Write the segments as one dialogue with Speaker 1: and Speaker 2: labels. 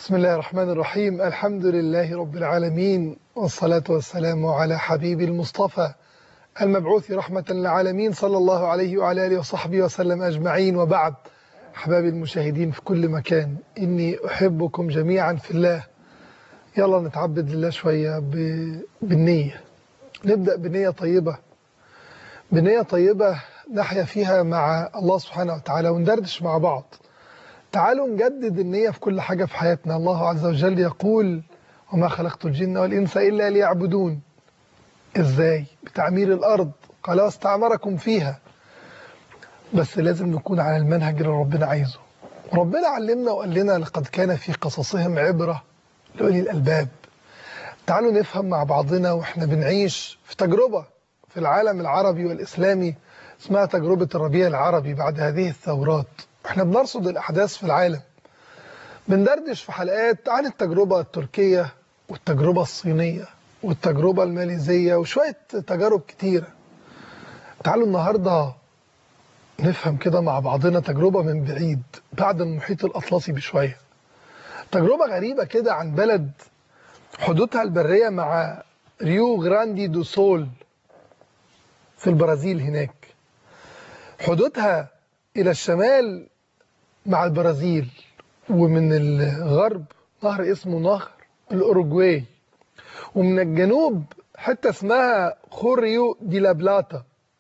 Speaker 1: بسم الله الرحمن الرحيم الحمد لله رب العالمين والصلاة والسلام على حبيب المصطفى المبعوث رحمة للعالمين صلى الله عليه وعلى آله وصحبه وسلم أجمعين وبعد أحبابي المشاهدين في كل مكان إني أحبكم جميعا في الله يلا نتعبد لله شوية ب- بالنية نبدأ بنية طيبة بنية طيبة نحيا فيها مع الله سبحانه وتعالى وندردش مع بعض تعالوا نجدد النية في كل حاجة في حياتنا الله عز وجل يقول وما خلقت الجن والإنس إلا ليعبدون إزاي بتعمير الأرض قال واستعمركم فيها بس لازم نكون على المنهج اللي ربنا عايزه ربنا علمنا وقال لنا لقد كان في قصصهم عبرة لأولي الألباب تعالوا نفهم مع بعضنا وإحنا بنعيش في تجربة في العالم العربي والإسلامي اسمها تجربة الربيع العربي بعد هذه الثورات احنا بنرصد الأحداث في العالم بندردش في حلقات عن التجربة التركية والتجربة الصينية والتجربة الماليزية وشوية تجارب كتيرة تعالوا النهاردة نفهم كده مع بعضنا تجربة من بعيد بعد المحيط الأطلسي بشوية تجربة غريبة كده عن بلد حدودها البرية مع ريو غراندي دو سول في البرازيل هناك حدودها إلى الشمال مع البرازيل ومن الغرب نهر اسمه نهر الأوروجواي ومن الجنوب حتة اسمها خوريو دي لا بلاتا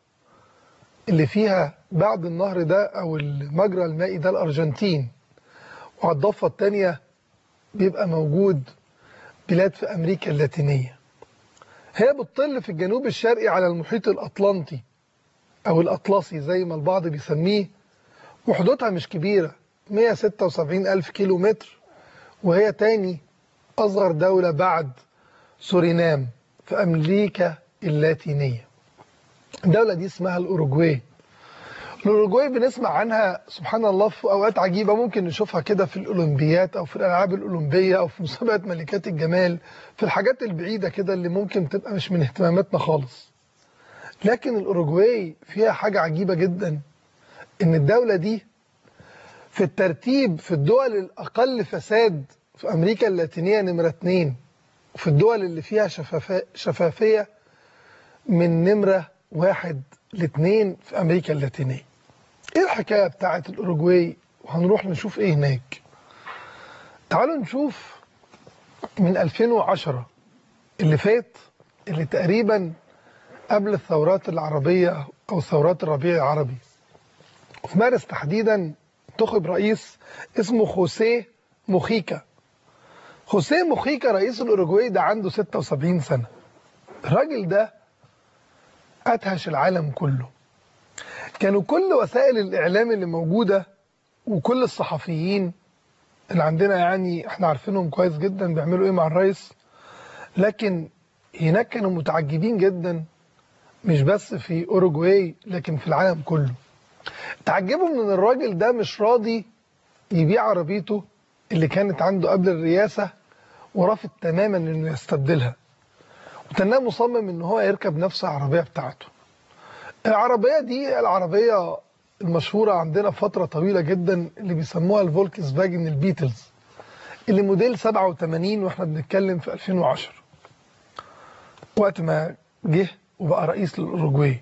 Speaker 1: اللي فيها بعد النهر ده أو المجرى المائي ده الأرجنتين وعلى الضفة التانية بيبقى موجود بلاد في أمريكا اللاتينية هي بتطل في الجنوب الشرقي على المحيط الأطلنطي أو الأطلسي زي ما البعض بيسميه وحدودها مش كبيرة 176 ألف كيلو متر وهي تاني أصغر دولة بعد سورينام في أمريكا اللاتينية الدولة دي اسمها الأوروجواي الأوروجواي بنسمع عنها سبحان الله في أوقات عجيبة ممكن نشوفها كده في الأولمبيات أو في الألعاب الأولمبية أو في مسابقة ملكات الجمال في الحاجات البعيدة كده اللي ممكن تبقى مش من اهتماماتنا خالص لكن الأوروجواي فيها حاجة عجيبة جدا إن الدولة دي في الترتيب في الدول الأقل فساد في أمريكا اللاتينية نمرة اتنين وفي الدول اللي فيها شفافية, شفافية من نمرة واحد لاتنين في أمريكا اللاتينية إيه الحكاية بتاعت الأوروجواي وهنروح نشوف إيه هناك تعالوا نشوف من 2010 اللي فات اللي تقريبا قبل الثورات العربية أو ثورات الربيع العربي وفي مارس تحديدا انتخب رئيس اسمه خوسيه موخيكا خوسيه موخيكا رئيس الأوروجواي ده عنده 76 سنة الراجل ده أدهش العالم كله كانوا كل وسائل الإعلام اللي موجودة وكل الصحفيين اللي عندنا يعني احنا عارفينهم كويس جدا بيعملوا ايه مع الرئيس لكن هناك كانوا متعجبين جدا مش بس في أوروجواي لكن في العالم كله تعجبوا من الراجل ده مش راضي يبيع عربيته اللي كانت عنده قبل الرئاسة ورافض تماما انه يستبدلها وتناه مصمم ان هو يركب نفس العربية بتاعته العربية دي العربية المشهورة عندنا فترة طويلة جدا اللي بيسموها الفولكس فاجن البيتلز اللي موديل 87 واحنا بنتكلم في 2010 وقت ما جه وبقى رئيس للأوروجواي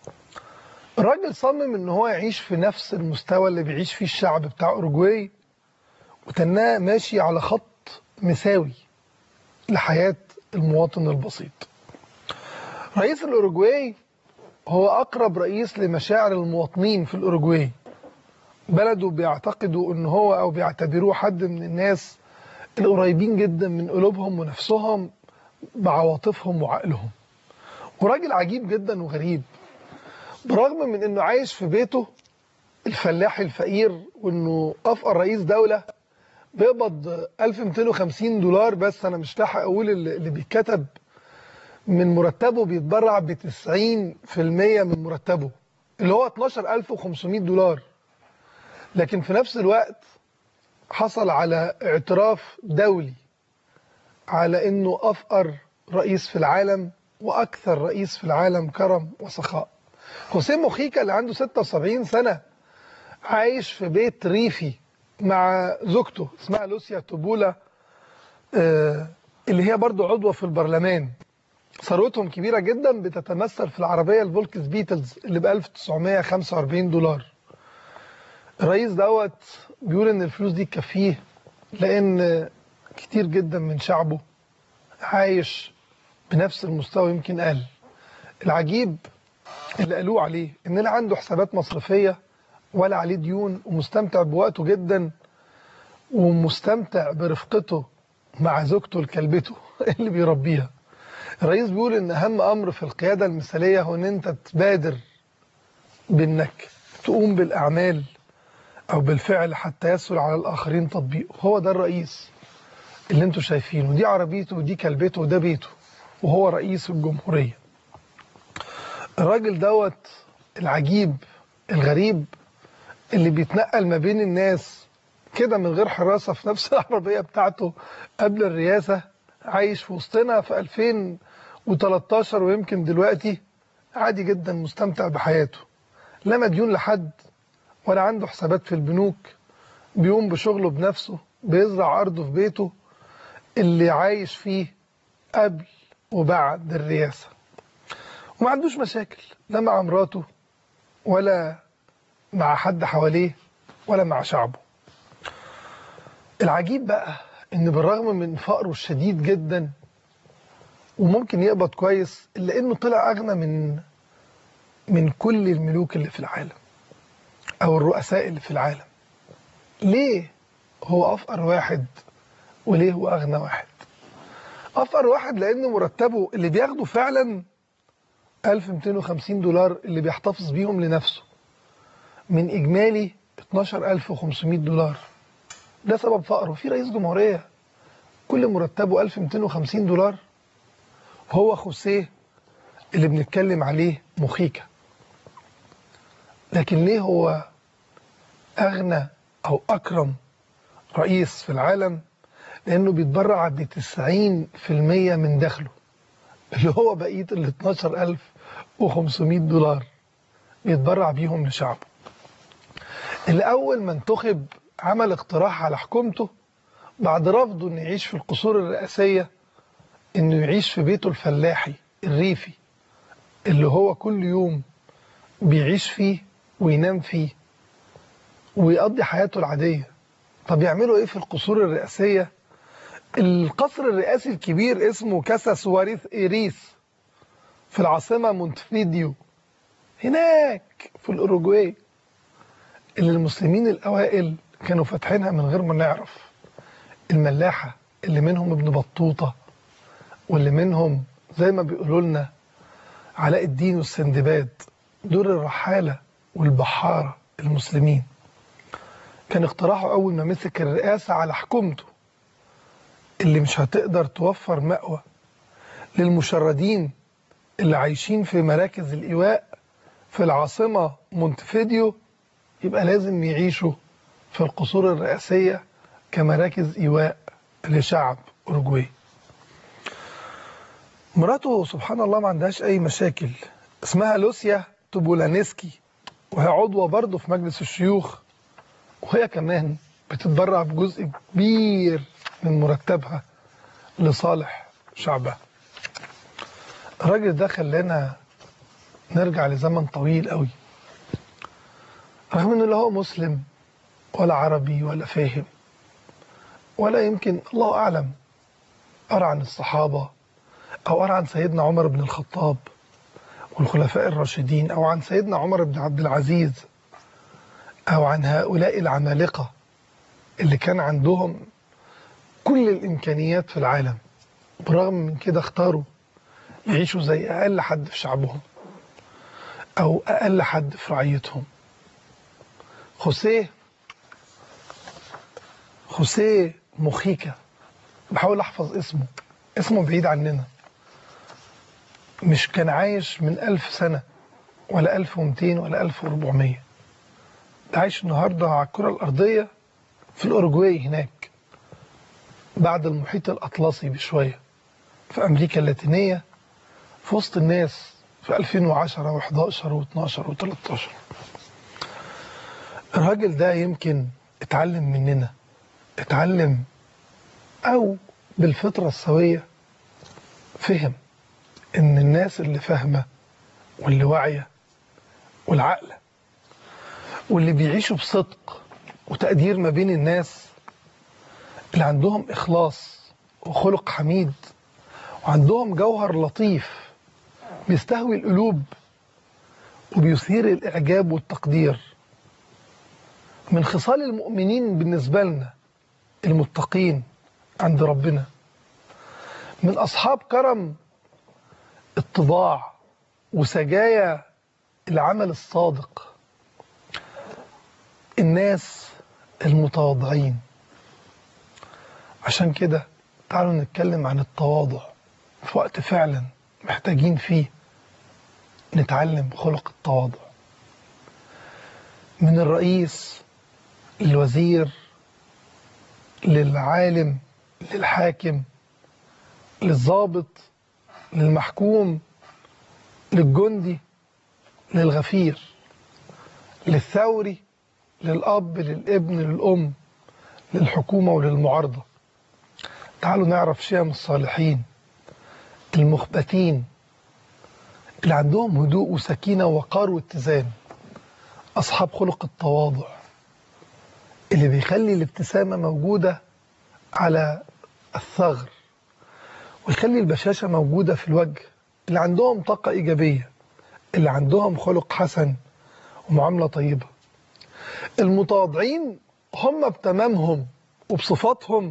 Speaker 1: الراجل صمم ان هو يعيش في نفس المستوى اللي بيعيش فيه الشعب بتاع أوروجواي وتناه ماشي على خط مساوي لحياة المواطن البسيط رئيس الأوروجواي هو أقرب رئيس لمشاعر المواطنين في الأوروجواي بلده بيعتقدوا ان هو أو بيعتبروه حد من الناس القريبين جدا من قلوبهم ونفسهم بعواطفهم وعقلهم وراجل عجيب جدا وغريب برغم من انه عايش في بيته الفلاح الفقير وانه افقر رئيس دولة بيقبض 1250 دولار بس انا مش لاحق اقول اللي اللي بيتكتب من مرتبه بيتبرع ب 90% من مرتبه اللي هو 12500 دولار لكن في نفس الوقت حصل على اعتراف دولي على انه افقر رئيس في العالم واكثر رئيس في العالم كرم وسخاء حسين مخيكا اللي عنده 76 سنة عايش في بيت ريفي مع زوجته اسمها لوسيا توبولا آه، اللي هي برضو عضوة في البرلمان ثروتهم كبيرة جدا بتتمثل في العربية الفولكس بيتلز اللي ب 1945 دولار الرئيس دوت بيقول ان الفلوس دي تكفيه لان كتير جدا من شعبه عايش بنفس المستوى يمكن اقل العجيب اللي قالوه عليه ان لا عنده حسابات مصرفيه ولا عليه ديون ومستمتع بوقته جدا ومستمتع برفقته مع زوجته لكلبته اللي بيربيها الرئيس بيقول ان اهم امر في القياده المثاليه هو ان انت تبادر بانك تقوم بالاعمال او بالفعل حتى يسهل على الاخرين تطبيقه هو ده الرئيس اللي انتوا شايفينه دي عربيته ودي كلبته وده بيته وهو رئيس الجمهوريه الراجل دوت العجيب الغريب اللي بيتنقل ما بين الناس كده من غير حراسة في نفس العربية بتاعته قبل الرئاسة عايش في وسطنا في 2013 ويمكن دلوقتي عادي جدا مستمتع بحياته لا مديون لحد ولا عنده حسابات في البنوك بيقوم بشغله بنفسه بيزرع أرضه في بيته اللي عايش فيه قبل وبعد الرئاسة وما عندوش مشاكل لا مع مراته ولا مع حد حواليه ولا مع شعبه العجيب بقى ان بالرغم من فقره الشديد جدا وممكن يقبض كويس الا انه طلع اغنى من من كل الملوك اللي في العالم او الرؤساء اللي في العالم ليه هو افقر واحد وليه هو اغنى واحد افقر واحد لان مرتبه اللي بياخده فعلا 1250 دولار اللي بيحتفظ بيهم لنفسه من اجمالي 12500 دولار ده سبب فقره في رئيس جمهوريه كل مرتبه 1250 دولار هو خوسيه اللي بنتكلم عليه مخيكا لكن ليه هو اغنى او اكرم رئيس في العالم لانه بيتبرع ب 90% من دخله اللي هو بقيه ال 12500 دولار بيتبرع بيهم لشعبه اللي اول ما انتخب عمل اقتراح على حكومته بعد رفضه انه يعيش في القصور الرئاسيه انه يعيش في بيته الفلاحي الريفي اللي هو كل يوم بيعيش فيه وينام فيه ويقضي حياته العاديه طب يعملوا ايه في القصور الرئاسيه القصر الرئاسي الكبير اسمه كاسا سواريث إيريس في العاصمة مونتفيديو هناك في الأوروجواي اللي المسلمين الأوائل كانوا فاتحينها من غير ما نعرف الملاحة اللي منهم ابن بطوطة واللي منهم زي ما بيقولوا لنا علاء الدين والسندباد دول الرحالة والبحارة المسلمين كان اقتراحه أول ما مسك الرئاسة على حكومته اللي مش هتقدر توفر مأوى للمشردين اللي عايشين في مراكز الإيواء في العاصمة مونتفيديو يبقى لازم يعيشوا في القصور الرئاسية كمراكز إيواء لشعب أوروجواي مراته سبحان الله ما عندهاش أي مشاكل اسمها لوسيا توبولانسكي وهي عضوة برضه في مجلس الشيوخ وهي كمان بتتبرع بجزء كبير من مرتبها لصالح شعبها الراجل ده خلانا نرجع لزمن طويل قوي رغم انه لا هو مسلم ولا عربي ولا فاهم ولا يمكن الله اعلم قرا عن الصحابه او قرا عن سيدنا عمر بن الخطاب والخلفاء الراشدين او عن سيدنا عمر بن عبد العزيز او عن هؤلاء العمالقه اللي كان عندهم كل الامكانيات في العالم برغم من كده اختاروا يعيشوا زي اقل حد في شعبهم او اقل حد في رعيتهم خوسيه خوسيه مخيكا بحاول احفظ اسمه اسمه بعيد عننا مش كان عايش من ألف سنة ولا ألف ومتين ولا ألف وربعمية ده عايش النهاردة على الكرة الأرضية في الأورجواي هناك بعد المحيط الأطلسي بشوية في أمريكا اللاتينية في وسط الناس في 2010 و11 و12 و13 الراجل ده يمكن اتعلم مننا اتعلم أو بالفطرة السوية فهم إن الناس اللي فاهمة واللي واعية والعقل واللي بيعيشوا بصدق وتقدير ما بين الناس اللي عندهم إخلاص وخلق حميد وعندهم جوهر لطيف بيستهوي القلوب وبيثير الإعجاب والتقدير من خصال المؤمنين بالنسبة لنا المتقين عند ربنا من أصحاب كرم اتضاع وسجايا العمل الصادق الناس المتواضعين عشان كده تعالوا نتكلم عن التواضع في وقت فعلا محتاجين فيه نتعلم خلق التواضع من الرئيس للوزير للعالم للحاكم للضابط للمحكوم للجندي للغفير للثوري للأب للابن للأم للحكومة وللمعارضة تعالوا نعرف شيم الصالحين المخبتين اللي عندهم هدوء وسكينة ووقار واتزان أصحاب خلق التواضع اللي بيخلي الابتسامة موجودة على الثغر ويخلي البشاشة موجودة في الوجه اللي عندهم طاقة إيجابية اللي عندهم خلق حسن ومعاملة طيبة المتواضعين هم بتمامهم وبصفاتهم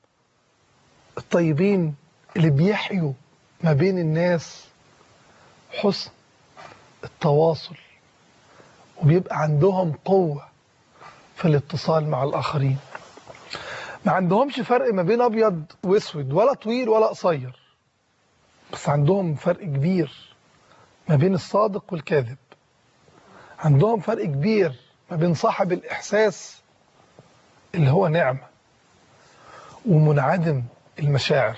Speaker 1: الطيبين اللي بيحيوا ما بين الناس حسن التواصل وبيبقى عندهم قوة في الاتصال مع الآخرين ما عندهمش فرق ما بين أبيض وأسود ولا طويل ولا قصير بس عندهم فرق كبير ما بين الصادق والكاذب عندهم فرق كبير ما بين صاحب الإحساس اللي هو نعمة ومنعدم المشاعر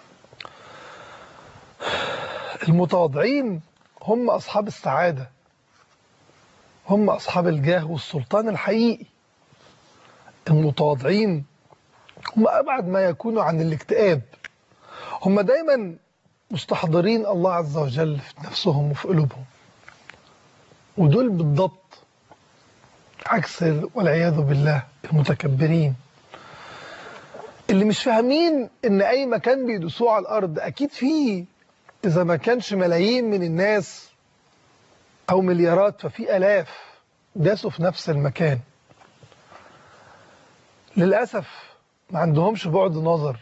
Speaker 1: المتواضعين هم أصحاب السعادة هم أصحاب الجاه والسلطان الحقيقي المتواضعين هم أبعد ما يكونوا عن الاكتئاب هم دايما مستحضرين الله عز وجل في نفسهم وفي قلوبهم ودول بالضبط عكس والعياذ بالله المتكبرين اللي مش فاهمين ان اي مكان بيدوسوه على الارض اكيد فيه اذا ما كانش ملايين من الناس او مليارات ففي الاف داسوا في نفس المكان للاسف ما عندهمش بعد نظر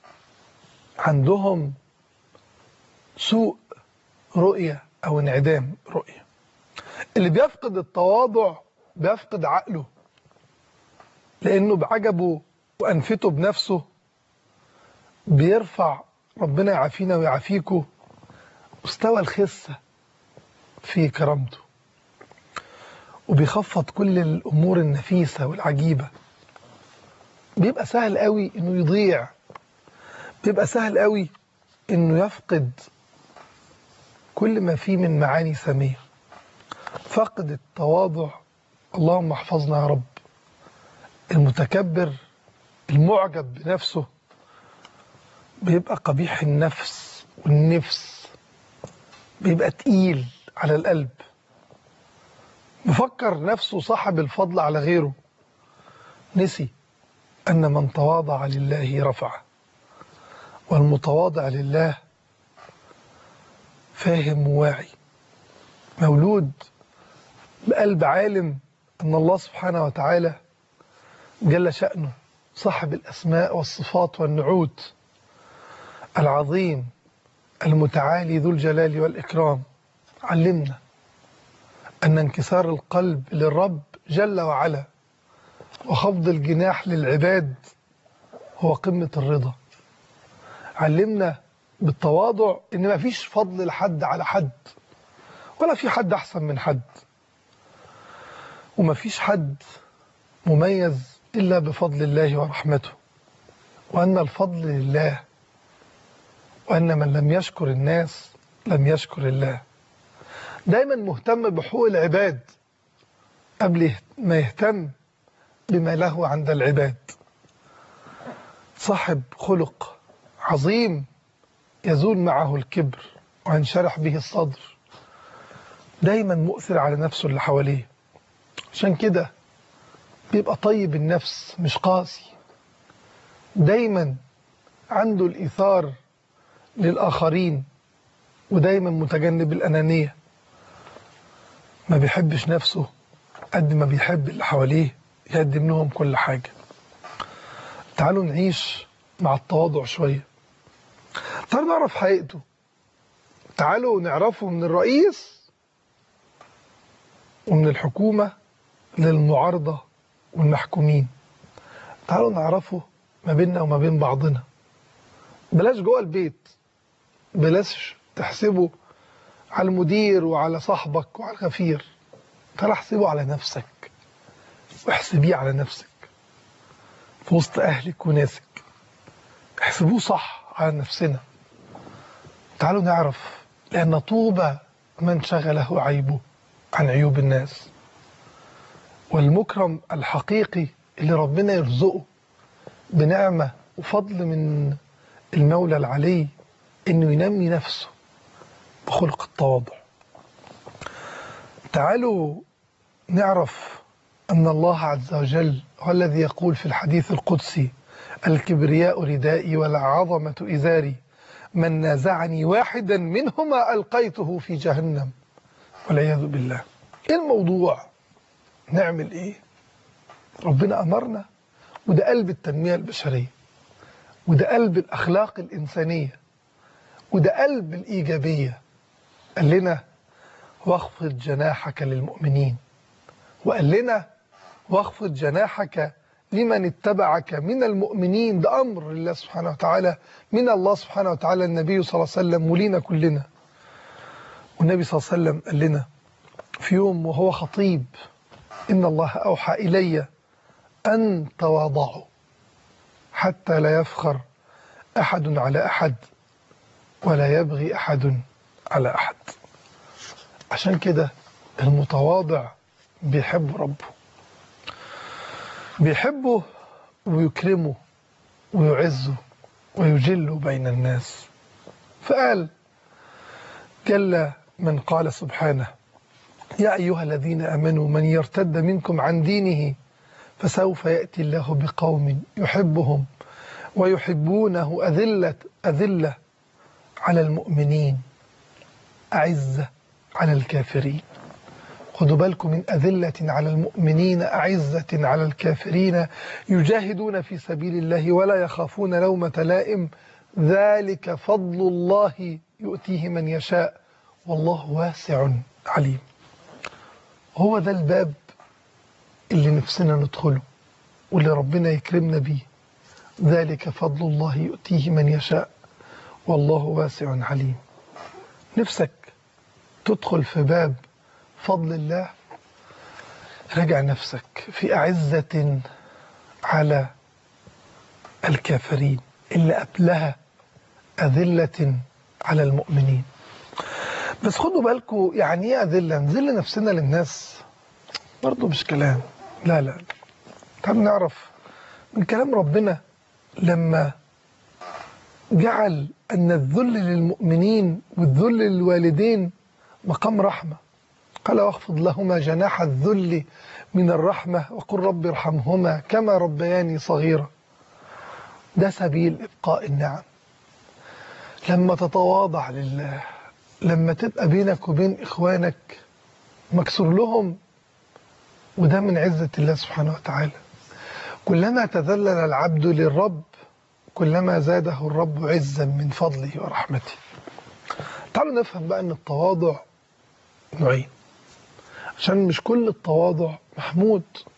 Speaker 1: عندهم سوء رؤية أو انعدام رؤية اللي بيفقد التواضع بيفقد عقله لأنه بعجبه وأنفته بنفسه بيرفع ربنا يعافينا ويعافيكم مستوى الخسة في كرامته وبيخفض كل الأمور النفيسة والعجيبة بيبقى سهل قوي إنه يضيع بيبقى سهل قوي إنه يفقد كل ما فيه من معاني سامية فقد التواضع اللهم احفظنا يا رب المتكبر المعجب بنفسه بيبقى قبيح النفس والنفس بيبقى تقيل على القلب مفكر نفسه صاحب الفضل على غيره نسي أن من تواضع لله رفعه والمتواضع لله فاهم وواعي مولود بقلب عالم أن الله سبحانه وتعالى جل شأنه صاحب الأسماء والصفات والنعوت العظيم المتعالي ذو الجلال والإكرام علمنا أن انكسار القلب للرب جل وعلا وخفض الجناح للعباد هو قمة الرضا علمنا بالتواضع ان ما فيش فضل لحد على حد ولا في حد احسن من حد وما فيش حد مميز الا بفضل الله ورحمته وان الفضل لله وان من لم يشكر الناس لم يشكر الله دايما مهتم بحقوق العباد قبل ما يهتم بما له عند العباد صاحب خلق عظيم يزول معه الكبر وينشرح به الصدر دايما مؤثر على نفسه اللي حواليه عشان كده بيبقى طيب النفس مش قاسي دايما عنده الإيثار للآخرين ودايما متجنب الأنانية ما بيحبش نفسه قد ما بيحب اللي حواليه يقدم لهم كل حاجة تعالوا نعيش مع التواضع شوية تعالوا نعرف حقيقته تعالوا نعرفه من الرئيس ومن الحكومة للمعارضة والمحكومين تعالوا نعرفه ما بيننا وما بين بعضنا بلاش جوه البيت بلاش تحسبه على المدير وعلى صاحبك وعلى الغفير تعال احسبه على نفسك واحسبيه على نفسك في وسط أهلك وناسك احسبوه صح على نفسنا تعالوا نعرف لأن طوبى من شغله عيبه عن عيوب الناس والمكرم الحقيقي اللي ربنا يرزقه بنعمة وفضل من المولى العلي انه ينمي نفسه بخلق التواضع تعالوا نعرف أن الله عز وجل هو الذي يقول في الحديث القدسي الكبرياء ردائي والعظمة إزاري من نازعني واحدا منهما ألقيته في جهنم والعياذ بالله إيه الموضوع نعمل إيه ربنا أمرنا وده قلب التنمية البشرية وده قلب الأخلاق الإنسانية وده قلب الإيجابية قال لنا واخفض جناحك للمؤمنين وقال لنا واخفض جناحك لمن اتبعك من المؤمنين ده أمر لله سبحانه وتعالى من الله سبحانه وتعالى النبي صلى الله عليه وسلم ولينا كلنا والنبي صلى الله عليه وسلم قال لنا في يوم وهو خطيب إن الله أوحى إلي أن تواضعوا حتى لا يفخر أحد على أحد ولا يبغي أحد على أحد عشان كده المتواضع بيحب ربه بيحبه ويكرمه ويعزه ويجله بين الناس فقال جل من قال سبحانه يا أيها الذين أمنوا من يرتد منكم عن دينه فسوف يأتي الله بقوم يحبهم ويحبونه أذلة أذلة على المؤمنين أعزة على الكافرين خدوا بالكم من أذلة على المؤمنين أعزة على الكافرين يجاهدون في سبيل الله ولا يخافون لومة لائم ذلك فضل الله يؤتيه من يشاء والله واسع عليم هو ده الباب اللي نفسنا ندخله واللي ربنا يكرمنا بيه ذلك فضل الله يؤتيه من يشاء والله واسع عليم نفسك تدخل في باب فضل الله راجع نفسك في أعزة على الكافرين اللي قبلها أذلة على المؤمنين بس خدوا بالكم يعني ايه أذلة نذل نفسنا للناس برضه مش كلام لا لا تعالوا نعرف من كلام ربنا لما جعل أن الذل للمؤمنين والذل للوالدين مقام رحمة قال واخفض لهما جناح الذل من الرحمة وقل رب ارحمهما كما ربياني صغيرا ده سبيل إبقاء النعم لما تتواضع لله لما تبقى بينك وبين إخوانك مكسور لهم وده من عزة الله سبحانه وتعالى كلما تذلل العبد للرب كلما زاده الرب عزا من فضله ورحمته تعالوا نفهم بقى أن التواضع نوعين عشان مش كل التواضع محمود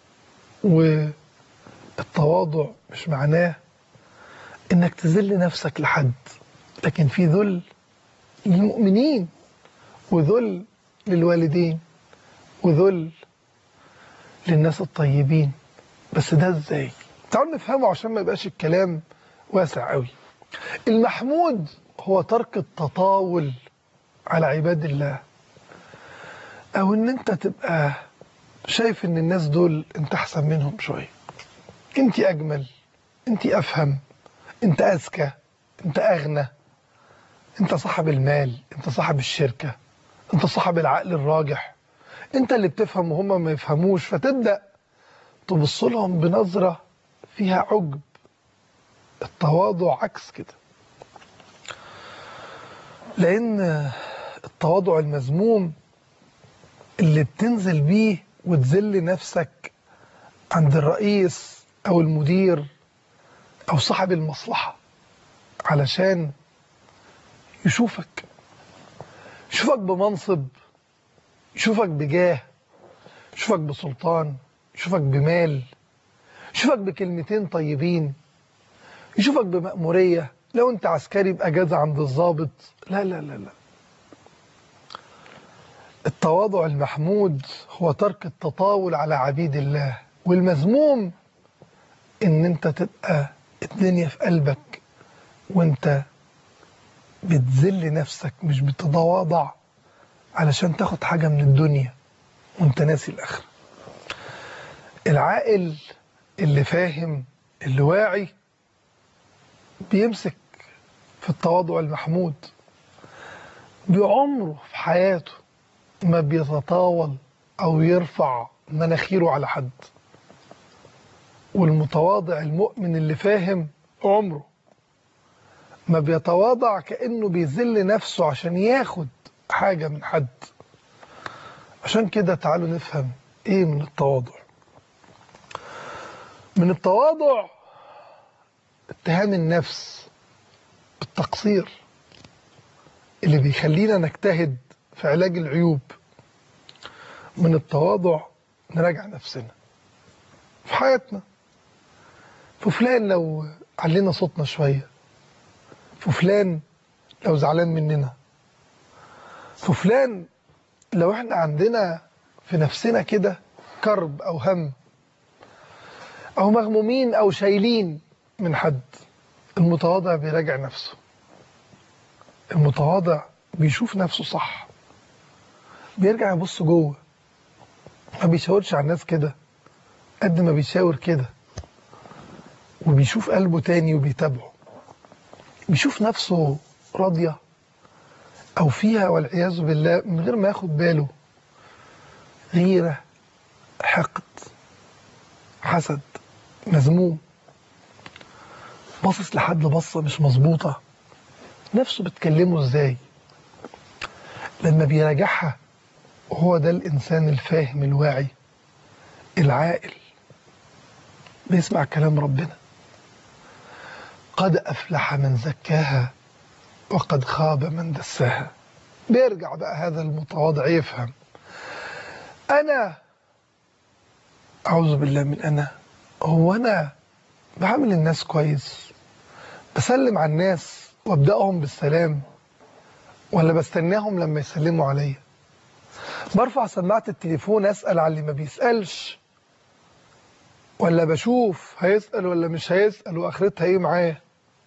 Speaker 1: والتواضع مش معناه انك تذل نفسك لحد لكن في ذل للمؤمنين وذل للوالدين وذل للناس الطيبين بس ده ازاي تعالوا نفهمه عشان ما يبقاش الكلام واسع قوي المحمود هو ترك التطاول على عباد الله او ان انت تبقى شايف ان الناس دول انت احسن منهم شويه انت اجمل انت افهم انت اذكى انت اغنى انت صاحب المال انت صاحب الشركة انت صاحب العقل الراجح انت اللي بتفهم وهم ما يفهموش فتبدأ تبص لهم بنظرة فيها عجب التواضع عكس كده لأن التواضع المذموم اللي بتنزل بيه وتذل نفسك عند الرئيس أو المدير أو صاحب المصلحة علشان يشوفك يشوفك بمنصب يشوفك بجاه يشوفك بسلطان يشوفك بمال يشوفك بكلمتين طيبين يشوفك بمأمورية لو انت عسكري بأجازة عند الضابط لا لا لا لا التواضع المحمود هو ترك التطاول على عبيد الله والمذموم ان انت تبقى الدنيا في قلبك وانت بتذل نفسك مش بتتواضع علشان تاخد حاجة من الدنيا وانت ناسي الآخرة العاقل اللي فاهم اللي واعي بيمسك في التواضع المحمود بعمره في حياته ما بيتطاول أو يرفع مناخيره على حد والمتواضع المؤمن اللي فاهم عمره ما بيتواضع كأنه بيذل نفسه عشان ياخد حاجة من حد عشان كده تعالوا نفهم ايه من التواضع من التواضع اتهام النفس بالتقصير اللي بيخلينا نجتهد في علاج العيوب من التواضع نراجع نفسنا في حياتنا في فلان لو علينا صوتنا شوية في فلان لو زعلان مننا في فلان لو احنا عندنا في نفسنا كده كرب او هم او مغمومين او شايلين من حد المتواضع بيراجع نفسه المتواضع بيشوف نفسه صح بيرجع يبص جوه ما بيشاورش على الناس كده قد ما بيشاور كده وبيشوف قلبه تاني وبيتابعه بيشوف نفسه راضية أو فيها والعياذ بالله من غير ما ياخد باله غيرة حقد حسد مذموم باصص لحد بصة مش مظبوطة نفسه بتكلمه ازاي لما بيراجعها هو ده الإنسان الفاهم الواعي العاقل بيسمع كلام ربنا قد أفلح من زكاها وقد خاب من دساها بيرجع بقى هذا المتواضع يفهم أنا أعوذ بالله من أنا هو أنا بعمل الناس كويس بسلم على الناس وابدأهم بالسلام ولا بستناهم لما يسلموا عليا برفع سماعة التليفون أسأل على اللي ما بيسألش ولا بشوف هيسأل ولا مش هيسأل وآخرتها إيه معاه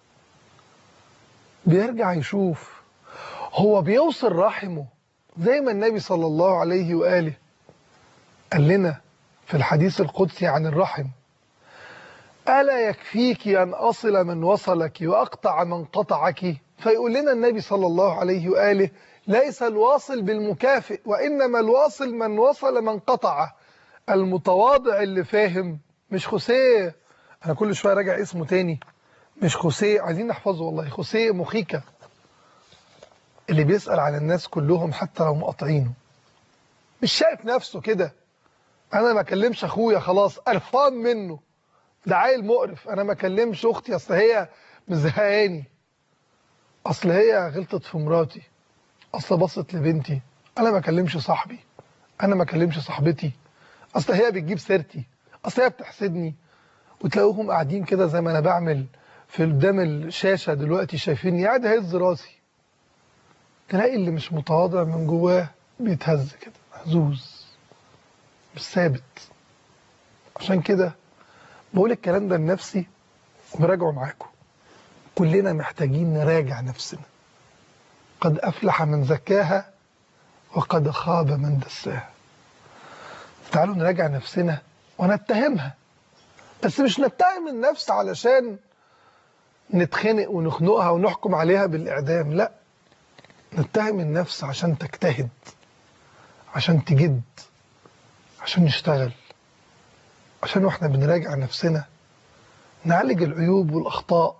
Speaker 1: بيرجع يشوف هو بيوصل رحمه زي ما النبي صلى الله عليه وآله قال لنا في الحديث القدسي عن الرحم ألا يكفيك أن أصل من وصلك وأقطع من قطعك فيقول لنا النبي صلى الله عليه وآله ليس الواصل بالمكافئ وإنما الواصل من وصل من قطعه المتواضع اللي فاهم مش خوسيه أنا كل شوية راجع اسمه تاني مش خوسيه عايزين نحفظه والله خوسيه مخيكا اللي بيسأل على الناس كلهم حتى لو مقاطعينه مش شايف نفسه كده انا ما اكلمش اخويا خلاص قرفان منه ده عيل مقرف انا ما اكلمش اختي اصل هي مزهقاني اصل هي غلطت في مراتي اصل بصت لبنتي انا ما اكلمش صاحبي انا ما اكلمش صاحبتي اصل هي بتجيب سيرتي اصل هي بتحسدني وتلاقوهم قاعدين كده زي ما انا بعمل في قدام الشاشه دلوقتي شايفيني قاعد هز راسي تلاقي اللي مش متواضع من جواه بيتهز كده مهزوز مش ثابت عشان كده بقول الكلام ده لنفسي وبراجعه معاكم كلنا محتاجين نراجع نفسنا قد أفلح من زكاها وقد خاب من دساها تعالوا نراجع نفسنا ونتهمها بس مش نتهم النفس علشان نتخنق ونخنقها ونحكم عليها بالإعدام لا نتهم النفس عشان تجتهد عشان تجد عشان نشتغل عشان واحنا بنراجع نفسنا نعالج العيوب والأخطاء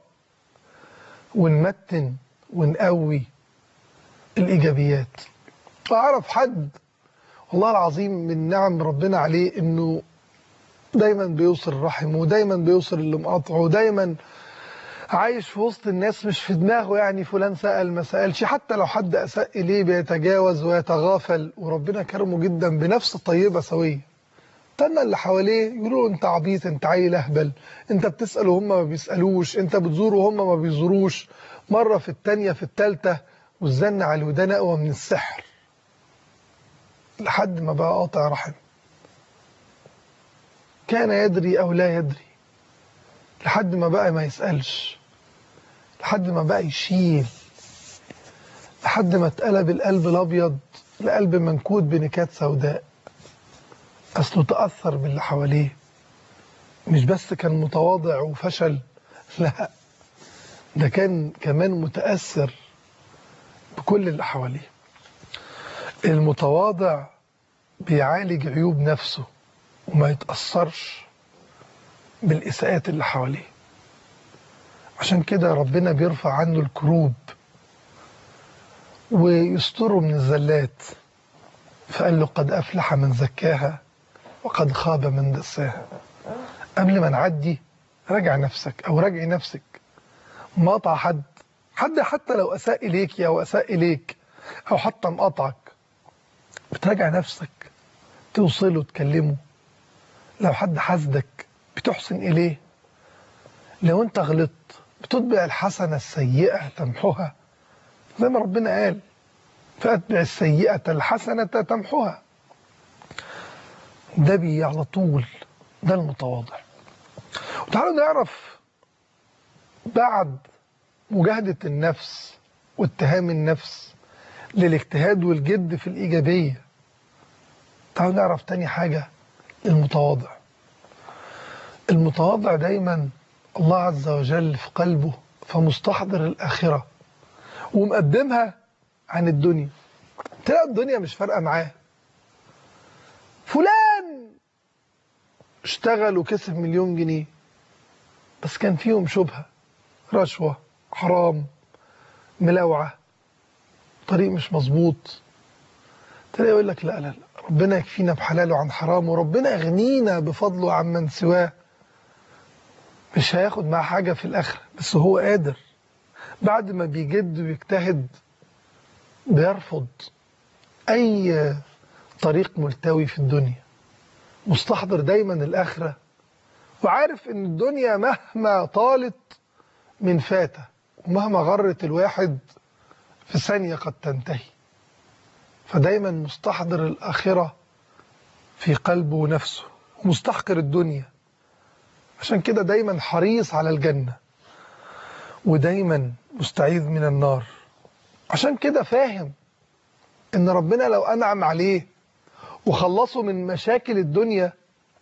Speaker 1: ونمتن ونقوي الإيجابيات أعرف حد والله العظيم من نعم ربنا عليه إنه دايما بيوصل رحمه ودايما بيوصل اللي مقاطعه ودايما عايش في وسط الناس مش في دماغه يعني فلان سأل ما سألش حتى لو حد أساء إليه بيتجاوز ويتغافل وربنا كرمه جدا بنفس طيبة سوية تنى اللي حواليه يقولوا انت عبيط انت عيل اهبل انت بتسأل وهم ما بيسألوش انت بتزور وهم ما بيزوروش مرة في التانية في التالتة والزن على الودان أقوى من السحر لحد ما بقى قاطع رحم كان يدري أو لا يدري لحد ما بقى ما يسألش لحد ما بقى يشيل لحد ما اتقلب القلب الأبيض لقلب منكود بنكات سوداء أصله تأثر باللي حواليه مش بس كان متواضع وفشل لا ده كان كمان متأثر بكل اللي حواليه المتواضع بيعالج عيوب نفسه وما يتأثرش بالإساءات اللي حواليه عشان كده ربنا بيرفع عنه الكروب ويستره من الزلات فقال له قد أفلح من زكاها وقد خاب من دساها قبل ما نعدي راجع نفسك أو راجعي نفسك مقطع حد حد حتى لو أساء إليك أو أساء إليك أو حتى مقطعك بتراجع نفسك توصله تكلمه لو حد حسدك بتحسن إليه لو أنت غلطت بتتبع الحسنة السيئة تمحوها زي ما ربنا قال فأتبع السيئة الحسنة تمحوها ده بي على طول ده المتواضع وتعالوا نعرف بعد مجاهدة النفس واتهام النفس للاجتهاد والجد في الإيجابية تعالوا نعرف تاني حاجة المتواضع المتواضع دايما الله عز وجل في قلبه فمستحضر الآخرة ومقدمها عن الدنيا تلاقي الدنيا مش فارقة معاه فلان اشتغل وكسب مليون جنيه بس كان فيهم شبهة رشوة حرام ملوعة طريق مش مظبوط تلاقي يقول لك لا لا لا ربنا يكفينا بحلاله عن حرام وربنا يغنينا بفضله عن من سواه مش هياخد معاه حاجة في الآخرة بس هو قادر بعد ما بيجد ويجتهد بيرفض أي طريق ملتوي في الدنيا مستحضر دايما الآخرة وعارف إن الدنيا مهما طالت من فاتة ومهما غرت الواحد في ثانية قد تنتهي فدايما مستحضر الآخرة في قلبه ونفسه ومستحقر الدنيا عشان كده دايما حريص على الجنة ودايما مستعيذ من النار عشان كده فاهم ان ربنا لو انعم عليه وخلصه من مشاكل الدنيا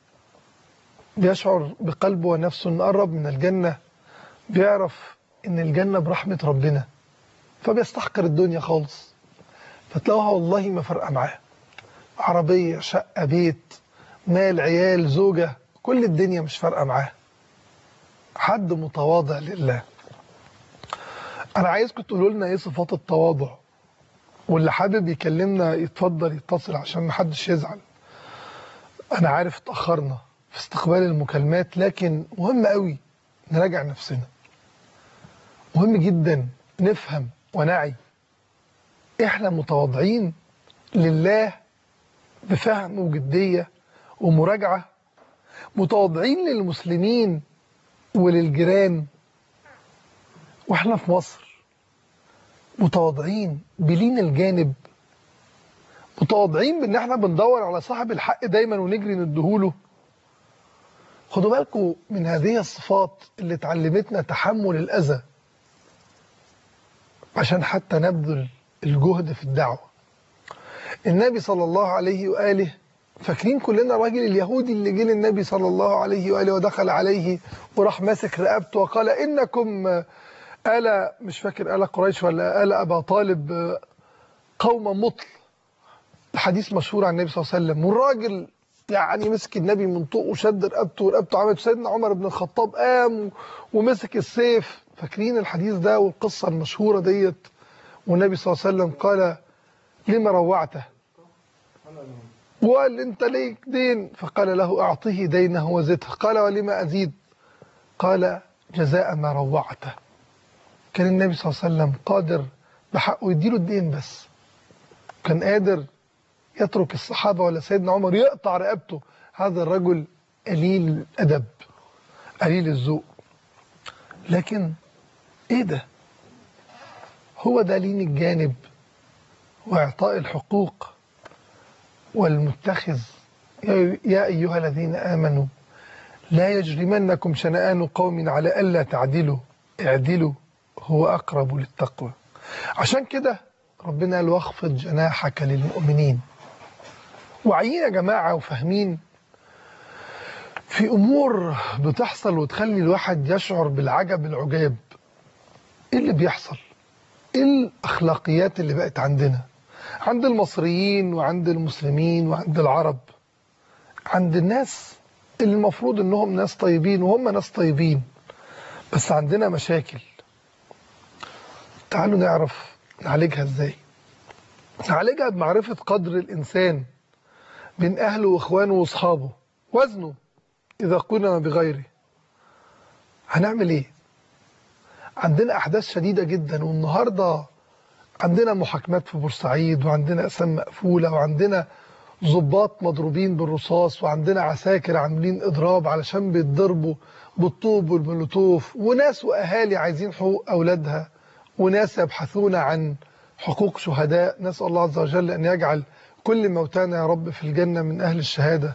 Speaker 1: بيشعر بقلبه ونفسه ان قرب من الجنة بيعرف ان الجنة برحمة ربنا فبيستحقر الدنيا خالص فتلاقوها والله ما فرقة معاه عربية شقة بيت مال عيال زوجة كل الدنيا مش فارقة معاه حد متواضع لله أنا عايزكم تقولوا لنا إيه صفات التواضع واللي حابب يكلمنا يتفضل يتصل عشان محدش يزعل أنا عارف اتأخرنا في استقبال المكالمات لكن مهم قوي نراجع نفسنا مهم جدا نفهم ونعي احنا متواضعين لله بفهم وجدية ومراجعة متواضعين للمسلمين وللجيران واحنا في مصر متواضعين بلين الجانب متواضعين بان احنا بندور على صاحب الحق دايما ونجري ندهوله خدوا بالكم من هذه الصفات اللي اتعلمتنا تحمل الاذى عشان حتى نبذل الجهد في الدعوه النبي صلى الله عليه واله فاكرين كلنا الراجل اليهودي اللي جه للنبي صلى الله عليه واله ودخل عليه وراح ماسك رقبته وقال انكم آل مش فاكر آل قريش ولا آل أبا طالب قوم مطل الحديث مشهور عن النبي صلى الله عليه وسلم والراجل يعني مسك النبي من طوق وشد رقبته ورقبته عملت سيدنا عمر بن الخطاب قام ومسك السيف فاكرين الحديث ده والقصة المشهورة ديت والنبي صلى الله عليه وسلم قال لما روعته وقال انت ليك دين فقال له اعطيه دينه وزده قال ولما ازيد قال جزاء ما روعته كان النبي صلى الله عليه وسلم قادر بحقه يديله الدين بس كان قادر يترك الصحابة ولا سيدنا عمر يقطع رقبته هذا الرجل قليل الأدب قليل الذوق لكن ايه ده هو ده لين الجانب واعطاء الحقوق والمتخذ يا ايها الذين امنوا لا يجرمنكم شنآن قوم على الا تعدلوا اعدلوا هو اقرب للتقوى عشان كده ربنا قال واخفض جناحك للمؤمنين واعيين يا جماعه وفاهمين في امور بتحصل وتخلي الواحد يشعر بالعجب العجاب ايه اللي بيحصل ايه الاخلاقيات اللي بقت عندنا عند المصريين وعند المسلمين وعند العرب عند الناس اللي المفروض انهم ناس طيبين وهم ناس طيبين بس عندنا مشاكل تعالوا نعرف نعالجها ازاي نعالجها بمعرفة قدر الإنسان بين أهله وإخوانه وأصحابه وزنه إذا قلنا بغيره هنعمل إيه عندنا أحداث شديدة جدا والنهاردة عندنا محاكمات في بورسعيد وعندنا أسام مقفولة وعندنا ضباط مضروبين بالرصاص وعندنا عساكر عاملين إضراب علشان بيتضربوا بالطوب والمولوتوف وناس وأهالي عايزين حقوق أولادها وناس يبحثون عن حقوق شهداء نسأل الله عز وجل أن يجعل كل موتانا يا رب في الجنة من أهل الشهادة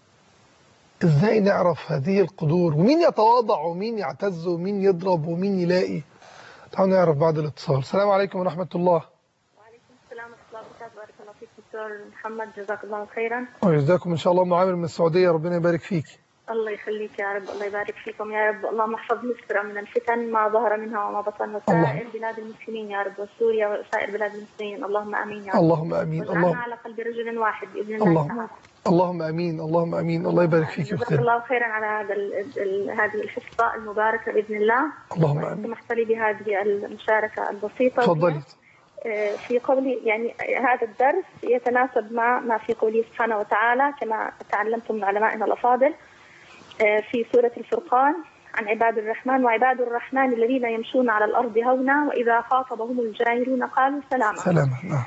Speaker 1: إزاي نعرف هذه القدور ومين يتواضع ومين يعتز ومين يضرب ومين يلاقي تعالوا نعرف بعد الاتصال السلام عليكم ورحمة الله
Speaker 2: وعليكم السلام ورحمة الله وبركاته بارك الله فيك دكتور محمد جزاك الله خيرا
Speaker 1: ويجزاكم إن شاء الله معامل من السعودية ربنا يبارك فيك
Speaker 2: الله يخليك يا رب الله يبارك فيكم يا رب اللهم احفظ مصر من الفتن ما ظهر منها وما بطن وسائر بلاد المسلمين يا رب وسوريا وسائر بلاد المسلمين اللهم امين يا رب
Speaker 1: اللهم امين
Speaker 2: واجعلنا
Speaker 1: اللهم
Speaker 2: على قلب رجل واحد باذن الله
Speaker 1: اللهم
Speaker 2: تعالى
Speaker 1: اللهم امين اللهم امين الله يبارك فيك يا
Speaker 2: جزاك
Speaker 1: اختنا
Speaker 2: الله خيرا على هذا ال- ال- هذه الحصه المباركه باذن الله
Speaker 1: اللهم امين
Speaker 2: سمحت لي بهذه المشاركه البسيطه
Speaker 1: تفضلي
Speaker 2: آه، في قولي يعني هذا الدرس يتناسب مع ما في قوله سبحانه وتعالى كما تعلمتم من علمائنا الافاضل آه، في سوره الفرقان عن عباد الرحمن وعباد الرحمن الذين يمشون على الارض هونا واذا خاطبهم الجاهلون قالوا سلاما
Speaker 1: سلامة نعم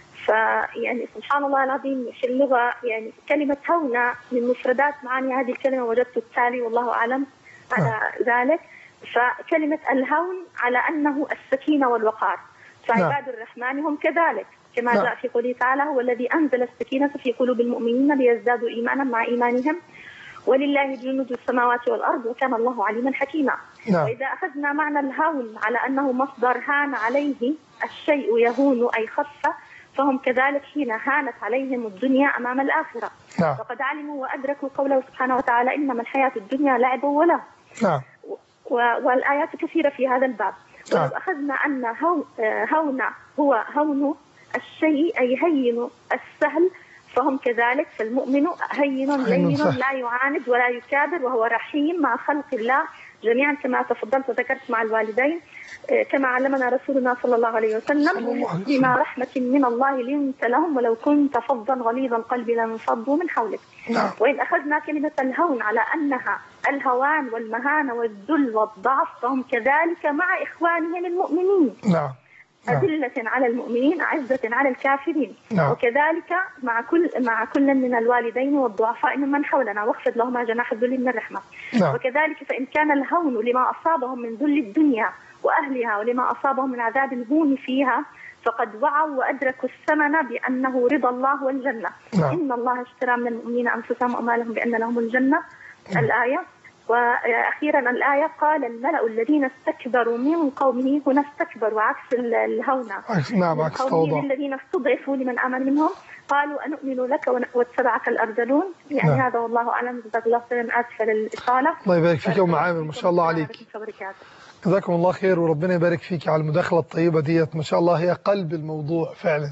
Speaker 2: فيعني سبحان الله العظيم في اللغه يعني كلمه هونا من مفردات معاني هذه الكلمه وجدت التالي والله اعلم على ذلك فكلمه الهون على انه السكينه والوقار فعباد الرحمن هم كذلك كما
Speaker 1: نعم.
Speaker 2: جاء في قوله تعالى هو الذي انزل السكينه في قلوب المؤمنين ليزدادوا ايمانا مع ايمانهم ولله جنود السماوات والارض وكان الله عليما حكيما
Speaker 1: نعم
Speaker 2: وإذا أخذنا معنى الهون على أنه مصدر هان عليه الشيء يهون أي خف فهم كذلك حين هانت عليهم الدنيا أمام الآخرة
Speaker 1: نعم
Speaker 2: وقد علموا وأدركوا قوله سبحانه وتعالى إنما الحياة الدنيا لعب وله
Speaker 1: نعم
Speaker 2: و- والآيات كثيرة في هذا الباب ولو
Speaker 1: نعم.
Speaker 2: أخذنا أن هو آه، هون هو هون الشيء أي هين السهل فهم كذلك فالمؤمن هين
Speaker 1: هين
Speaker 2: لين
Speaker 1: سهل.
Speaker 2: لا يعاند ولا يكابر وهو رحيم مع خلق الله جميعا كما تفضلت وذكرت مع الوالدين آه، كما علمنا رسولنا صلى الله عليه
Speaker 1: صلى الله
Speaker 2: وسلم
Speaker 1: عليه وسلم.
Speaker 2: بما رحمة من الله لنت لهم ولو كنت فظا غليظ القلب لانفضوا من حولك
Speaker 1: نعم
Speaker 2: وإن أخذنا كلمة الهون على أنها الهوان والمهانة والذل والضعف فهم كذلك مع إخوانهم المؤمنين
Speaker 1: نعم نعم
Speaker 2: أذلة على المؤمنين أعزة على الكافرين
Speaker 1: نعم.
Speaker 2: وكذلك مع كل مع كل من الوالدين والضعفاء ممن حولنا واخفض لهما جناح الذل من الرحمة
Speaker 1: نعم
Speaker 2: وكذلك فإن كان الهون لما أصابهم من ذل الدنيا وأهلها ولما أصابهم من عذاب الهون فيها فقد وعوا وأدركوا الثمن بأنه رضا الله والجنة
Speaker 1: نعم.
Speaker 2: إن الله اشترى من المؤمنين أنفسهم وأموالهم بأن لهم الجنة الآية وأخيرا الآية قال الملأ الذين استكبروا من قومه هنا استكبروا عكس ال- الهونة
Speaker 1: عكس نعم عكس
Speaker 2: قومه
Speaker 1: التواضع
Speaker 2: الذين استضعفوا لمن آمن منهم قالوا أنؤمن لك ون- واتبعك الأرذلون يعني
Speaker 1: نعم.
Speaker 2: هذا والله أعلم جزاك الله خيرا آسفة للإطالة
Speaker 1: الله يبارك فيك يا ام عامر ما شاء الله عليك
Speaker 2: وبركاته.
Speaker 1: جزاكم الله خير وربنا يبارك فيك على المداخله الطيبه ديت ما شاء الله هي قلب الموضوع فعلا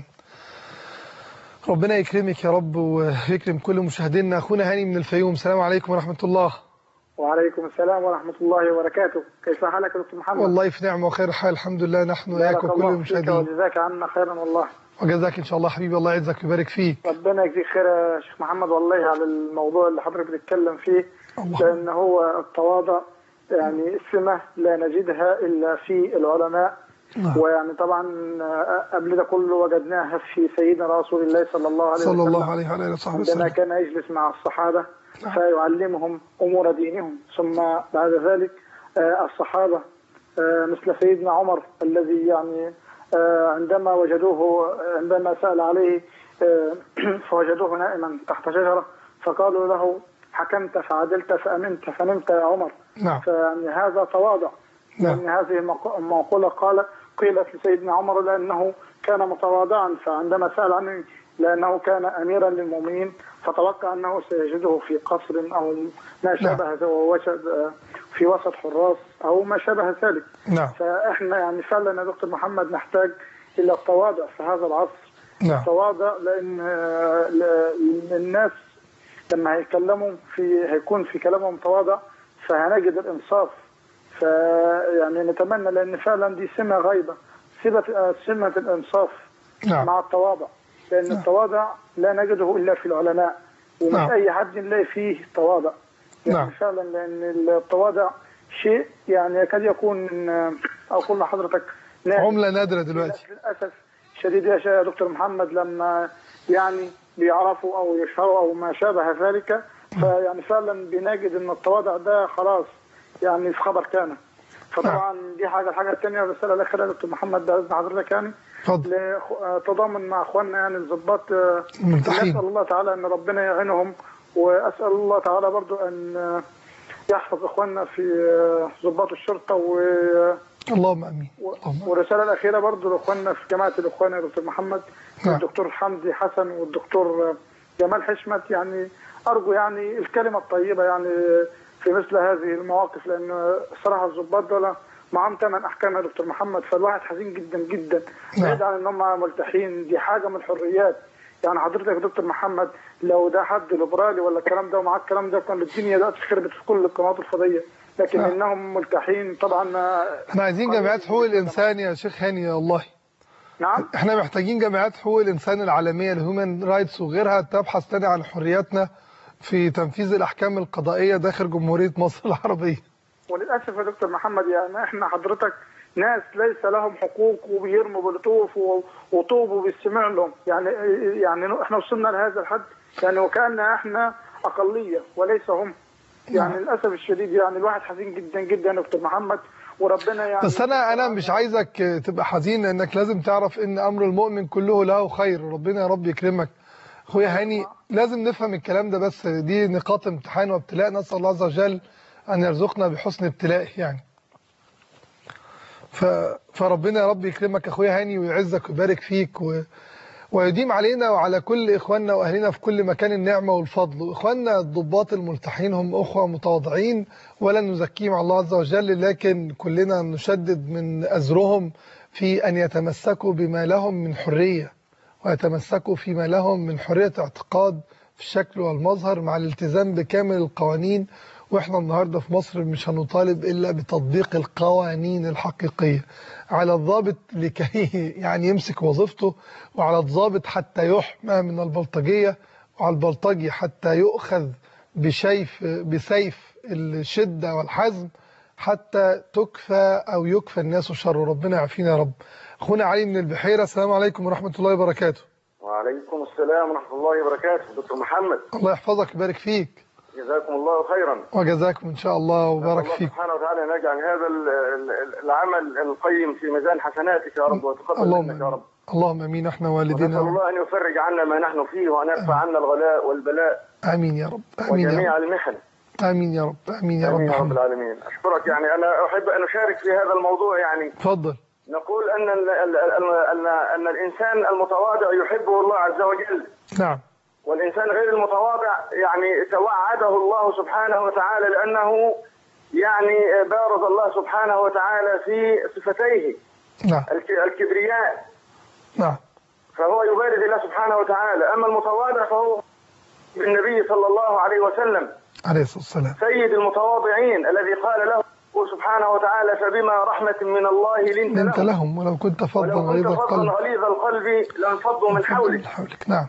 Speaker 1: ربنا يكرمك يا رب ويكرم كل مشاهدينا اخونا هاني من الفيوم السلام عليكم ورحمه الله
Speaker 3: وعليكم السلام ورحمة الله وبركاته كيف حالك يا دكتور محمد
Speaker 1: والله في نعمه وخير حال الحمد لله نحن
Speaker 3: بارك
Speaker 1: واياك وكل
Speaker 3: الله فيك
Speaker 1: المشاهدين
Speaker 3: وجزاك عنا خيرا والله
Speaker 1: وجزاك ان شاء الله حبيبي الله يعزك ويبارك فيك
Speaker 3: ربنا يجزيك خير يا شيخ محمد والله على الموضوع اللي حضرتك بتتكلم فيه
Speaker 1: الله
Speaker 3: لأن هو التواضع يعني سمة لا نجدها إلا في العلماء
Speaker 1: نعم.
Speaker 3: ويعني طبعا آه، قبل ده كله وجدناها في سيدنا رسول الله صلى الله عليه
Speaker 1: صلى
Speaker 3: وسلم
Speaker 1: الله عليه وعلى اله وصحبه
Speaker 3: عندما
Speaker 1: وسلم
Speaker 3: كان يجلس مع الصحابة
Speaker 1: نعم.
Speaker 3: فيعلمهم أمور دينهم ثم بعد ذلك آه، الصحابة آه، مثل سيدنا عمر الذي يعني آه، عندما وجدوه عندما سأل عليه آه، فوجدوه نائما تحت شجرة فقالوا له حكمت فعدلت فأمنت فنمت يا عمر
Speaker 1: نعم
Speaker 3: فيعني هذا تواضع
Speaker 1: نعم.
Speaker 3: لأن هذه المق- المقولة قال قيلت لسيدنا عمر لأنه كان متواضعا فعندما سأل عنه لأنه كان أميرا للمؤمنين فتوقع أنه سيجده في قصر أو ما شابه ذلك ووجد في وسط حراس أو ما شابه ذلك
Speaker 1: نعم
Speaker 3: فإحنا يعني فعلا يا دكتور محمد نحتاج إلى التواضع في هذا العصر
Speaker 1: نعم
Speaker 3: التواضع لأن آه، ل- الناس لما هيتكلموا في هيكون في كلامهم تواضع فهنجد الإنصاف فيعني نتمنى لأن فعلا دي سمة غايبة سمة آه، سمة الإنصاف
Speaker 1: نعم
Speaker 3: مع التواضع لأن التواضع لا نجده إلا في العلماء ومش
Speaker 1: نعم.
Speaker 3: أي حد نلاقي فيه تواضع يعني
Speaker 1: نعم.
Speaker 3: فعلا لأن التواضع شيء يعني يكاد يكون من آه، أقول لحضرتك نادر.
Speaker 1: عمله نادره دلوقتي
Speaker 3: للاسف شديد يا شيخ- يا دكتور محمد لما يعني بيعرفوا او يشهروا او ما شابه ذلك فيعني فعلا بنجد ان التواضع ده خلاص يعني في خبر كان فطبعا دي حاجه الحاجه الثانيه الرساله الاخيره يا دكتور محمد باذن حضرتك يعني
Speaker 1: اتفضل
Speaker 3: لخ- آه، تضامن مع اخواننا يعني الضباط آه،
Speaker 1: الملتحين.
Speaker 3: نسال الله تعالى ان ربنا يعينهم واسال الله تعالى برضو ان آه، يحفظ اخواننا في آه، ضباط الشرطه و
Speaker 1: اللهم امين اللهم
Speaker 3: والرسالة الأخيرة برضو لإخواننا في جماعة الإخوان يا دكتور محمد
Speaker 1: نعم.
Speaker 3: الدكتور حمدي حسن والدكتور جمال حشمت يعني أرجو يعني الكلمة الطيبة يعني في مثل هذه المواقف لأن صراحة الضباط دول معاهم ثمان أحكام يا دكتور محمد فالواحد حزين جدا جدا
Speaker 1: نعم.
Speaker 3: بعيد عن إن هم ملتحين دي حاجة من الحريات يعني حضرتك يا دكتور محمد لو ده حد ليبرالي ولا الكلام ده ومعاه الكلام ده كان الدنيا دلوقتي خربت في كل القنوات الفضائية لكن
Speaker 1: نعم.
Speaker 3: انهم ملتحين طبعا
Speaker 1: احنا عايزين جمعيات حقوق الانسان يا شيخ هاني يا الله
Speaker 3: نعم
Speaker 1: احنا محتاجين جمعيات حقوق الانسان العالميه الهيومن رايتس وغيرها تبحث تاني عن حرياتنا في تنفيذ الاحكام القضائيه داخل جمهوريه مصر العربيه
Speaker 3: وللاسف يا دكتور محمد يعني احنا حضرتك ناس ليس لهم حقوق وبيرموا بالطوف و- وطوب وبيستمع لهم يعني يعني احنا وصلنا لهذا الحد يعني وكأن احنا اقليه وليس هم يعني للاسف الشديد يعني الواحد حزين جدا جدا يا دكتور محمد وربنا يعني
Speaker 1: بس انا انا مش عايزك تبقى حزين لانك لازم تعرف ان امر المؤمن كله له خير ربنا يا رب يكرمك اخويا هاني لازم نفهم الكلام ده بس دي نقاط امتحان وابتلاء نسال الله عز وجل ان يرزقنا بحسن ابتلائه يعني ف... فربنا يا رب يكرمك اخويا هاني ويعزك ويبارك فيك و... ويديم علينا وعلى كل اخواننا واهلنا في كل مكان النعمه والفضل واخواننا الضباط الملتحين هم اخوه متواضعين ولا نزكيهم على الله عز وجل لكن كلنا نشدد من ازرهم في ان يتمسكوا بما لهم من حريه ويتمسكوا فيما لهم من حريه اعتقاد في الشكل والمظهر مع الالتزام بكامل القوانين واحنا النهارده في مصر مش هنطالب الا بتطبيق القوانين الحقيقيه على الضابط لكي يعني يمسك وظيفته وعلى الضابط حتى يحمى من البلطجيه وعلى البلطجي حتى يؤخذ بشيف بسيف الشده والحزم حتى تكفى او يكفى الناس شر ربنا يعافينا يا رب اخونا علي من البحيره السلام عليكم ورحمه الله وبركاته
Speaker 4: وعليكم السلام ورحمة الله وبركاته دكتور محمد
Speaker 1: الله يحفظك ويبارك فيك
Speaker 4: جزاكم الله خيرا
Speaker 1: وجزاكم ان شاء الله وبارك
Speaker 4: الله
Speaker 1: فيك
Speaker 4: سبحانه وتعالى أن يجعل هذا ال- ال- العمل القيم في ميزان حسناتك يا رب وتقبل
Speaker 1: اللهم
Speaker 4: منك يا رب
Speaker 1: امين اللهم امين احنا
Speaker 4: ونسأل
Speaker 1: والدينا
Speaker 4: الله أن يفرج عنا ما نحن فيه وأن يرفع عنا الغلاء والبلاء
Speaker 1: امين يا رب امين يا
Speaker 4: وجميع
Speaker 1: رب
Speaker 4: المحن
Speaker 1: آمين يا رب آمين يا رب
Speaker 4: امين يا رب
Speaker 1: محمد
Speaker 4: العالمين اشكرك يعني انا احب ان اشارك في هذا الموضوع يعني
Speaker 1: تفضل
Speaker 4: نقول ان ال ال ال ان ان الانسان المتواضع يحبه الله عز وجل
Speaker 1: نعم
Speaker 4: والإنسان غير المتواضع يعني توعده الله سبحانه وتعالى لأنه يعني بارز الله سبحانه وتعالى في صفتيه
Speaker 1: نعم
Speaker 4: الك- الكبرياء
Speaker 1: نعم
Speaker 4: فهو يبارز الله سبحانه وتعالى أما المتواضع فهو النبي صلى الله عليه وسلم
Speaker 1: عليه الصلاة والسلام
Speaker 4: سيد المتواضعين الذي قال له سبحانه وتعالى فبما رحمة من الله لنت
Speaker 1: لنت
Speaker 4: لهم
Speaker 1: لهم ولو كنت فظا
Speaker 4: ولو
Speaker 1: غليظ
Speaker 4: كنت فظا
Speaker 1: القلب
Speaker 4: غليظ القلب لانفضوا من حولك
Speaker 1: من حولك نعم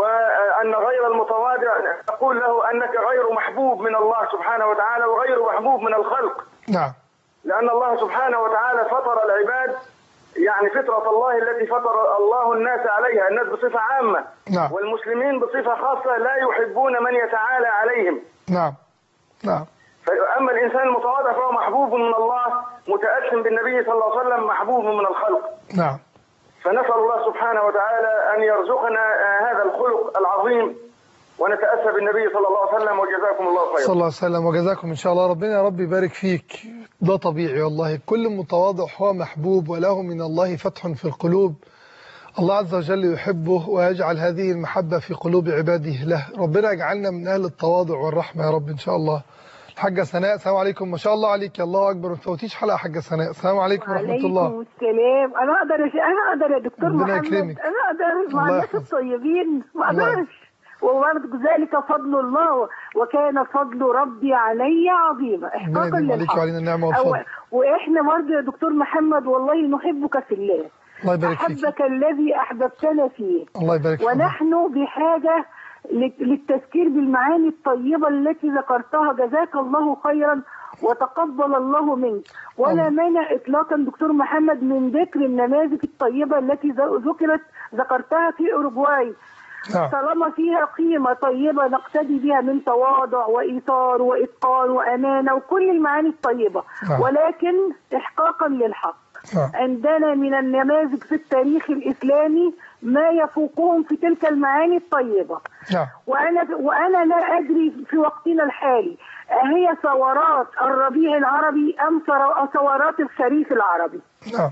Speaker 4: وأن غير المتواضع نقول له أنك غير محبوب من الله سبحانه وتعالى وغير محبوب من الخلق
Speaker 1: نعم
Speaker 4: لأن الله سبحانه وتعالى فطر العباد يعني فطرة الله التي فطر الله الناس عليها الناس بصفة عامة
Speaker 1: نعم
Speaker 4: والمسلمين بصفة خاصة لا يحبون من يتعالى عليهم
Speaker 1: نعم نعم
Speaker 4: فأما الإنسان المتواضع فهو محبوب من الله متأسم بالنبي صلى الله عليه وسلم محبوب من الخلق
Speaker 1: نعم
Speaker 4: فنسأل الله سبحانه وتعالى أن يرزقنا آه، هذا الخلق العظيم ونتأسى بالنبي صلى الله عليه وسلم وجزاكم الله
Speaker 1: صلى
Speaker 4: خيرا
Speaker 1: الله عليه وسلم وجزاكم إن شاء الله ربنا يا رب يبارك فيك ده طبيعي والله كل متواضع هو محبوب وله من الله فتح في القلوب الله عز وجل يحبه ويجعل هذه المحبة في قلوب عباده له ربنا يجعلنا من أهل التواضع والرحمة يا رب إن شاء الله الحاجة سناء السلام عليكم ما شاء الله عليك يا الله أكبر ما تفوتيش حلقة حاجة سناء السلام عليكم ورحمة الله
Speaker 5: وعليكم السلام انا اقدر أش... انا اقدر يا دكتور
Speaker 1: ربنا
Speaker 5: محمد
Speaker 1: يكرمك.
Speaker 5: انا اقدر مع
Speaker 1: الله
Speaker 5: الناس
Speaker 1: يحفظك.
Speaker 5: الطيبين ما
Speaker 1: الله
Speaker 5: اقدرش وبرضه ذلك فضل الله وكان فضل ربي علي عظيما
Speaker 1: ربنا
Speaker 5: احقاقا
Speaker 1: يديم عليك
Speaker 5: للحق
Speaker 1: وعلينا النعمة
Speaker 5: أو...
Speaker 1: والفضل
Speaker 5: واحنا برضه يا دكتور محمد والله نحبك في الله
Speaker 1: الله يبارك فيك
Speaker 5: احبك الذي احببتنا فيه
Speaker 1: الله يبارك فيك
Speaker 5: ونحن بحاجة لل- للتذكير بالمعاني الطيبة التي ذكرتها جزاك الله خيرا وتقبل الله منك ولا
Speaker 1: الله.
Speaker 5: مانع إطلاقا دكتور محمد من ذكر النماذج الطيبة التي ذ- ذكرت ذكرتها في أوروغواي
Speaker 1: نعم
Speaker 5: طالما فيها قيمة طيبة نقتدي بها من تواضع وإيثار وإتقان وأمانة وكل المعاني الطيبة
Speaker 1: نعم.
Speaker 5: ولكن إحقاقا للحق
Speaker 1: نعم
Speaker 5: عندنا من النماذج في التاريخ الإسلامي ما يفوقهم في تلك المعاني الطيبة
Speaker 1: نعم
Speaker 5: وأنا وأنا لا أدري في وقتنا الحالي هي ثورات الربيع العربي أم ثر- ثورات الخريف العربي
Speaker 1: نعم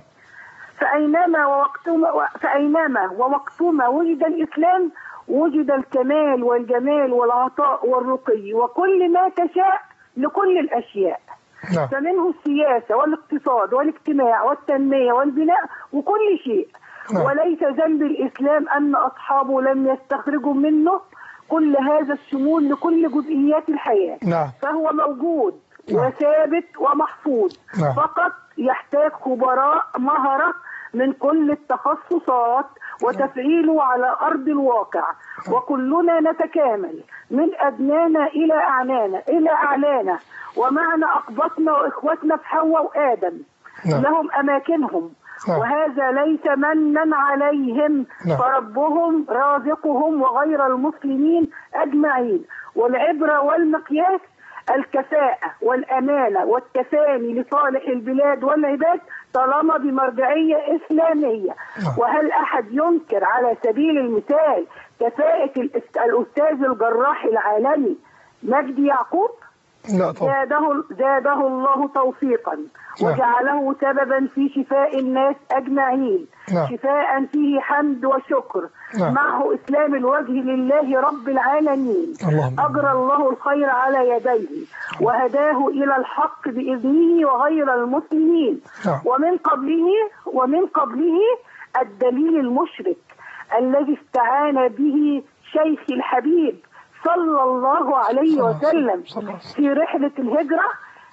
Speaker 5: فأينما ووقتما فأينما ووقتما وجد الإسلام وجد الكمال والجمال والعطاء والرقي وكل ما تشاء لكل الأشياء
Speaker 1: نعم
Speaker 5: فمنه السياسة والاقتصاد والاجتماع والتنمية والبناء وكل شيء
Speaker 1: نعم.
Speaker 5: وليس ذنب الإسلام أن أصحابه لم يستخرجوا منه كل هذا الشمول لكل جزئيات الحياة
Speaker 1: نعم
Speaker 5: فهو موجود
Speaker 1: نعم.
Speaker 5: وثابت ومحفوظ
Speaker 1: نعم.
Speaker 5: فقط يحتاج خبراء مهرة من كل التخصصات وتفعيله على أرض الواقع وكلنا نتكامل من أدنانا إلى أعنانا إلى أعلانا ومعنا أقبطنا وإخوتنا في حواء وآدم
Speaker 1: نعم.
Speaker 5: لهم أماكنهم
Speaker 1: نعم.
Speaker 5: وهذا ليس منا عليهم
Speaker 1: نعم.
Speaker 5: فربهم رازقهم وغير المسلمين أجمعين والعبرة والمقياس الكفاءة والأمانة والتفاني لصالح البلاد والعباد طالما بمرجعية إسلامية
Speaker 1: نعم.
Speaker 5: وهل أحد ينكر على سبيل المثال كفاءة الأست- الأستاذ الجراح العالمي مجدي يعقوب
Speaker 1: لا طبعا
Speaker 5: زاده زاده الله توفيقا
Speaker 1: نعم.
Speaker 5: وجعله سببا في شفاء الناس اجمعين
Speaker 1: نعم.
Speaker 5: شفاء فيه حمد وشكر
Speaker 1: نعم.
Speaker 5: معه اسلام الوجه لله رب العالمين
Speaker 1: اللهم آمين.
Speaker 5: اجرى الله الخير على يديه وهداه الى الحق باذنه وغير المسلمين
Speaker 1: نعم.
Speaker 5: ومن قبله ومن قبله الدليل المشرك الذي استعان به شيخ الحبيب صلى الله عليه
Speaker 1: صلى الله عليه
Speaker 5: وسلم
Speaker 1: وسلم. صلى الله عليه وسلم.
Speaker 5: في رحلة الهجرة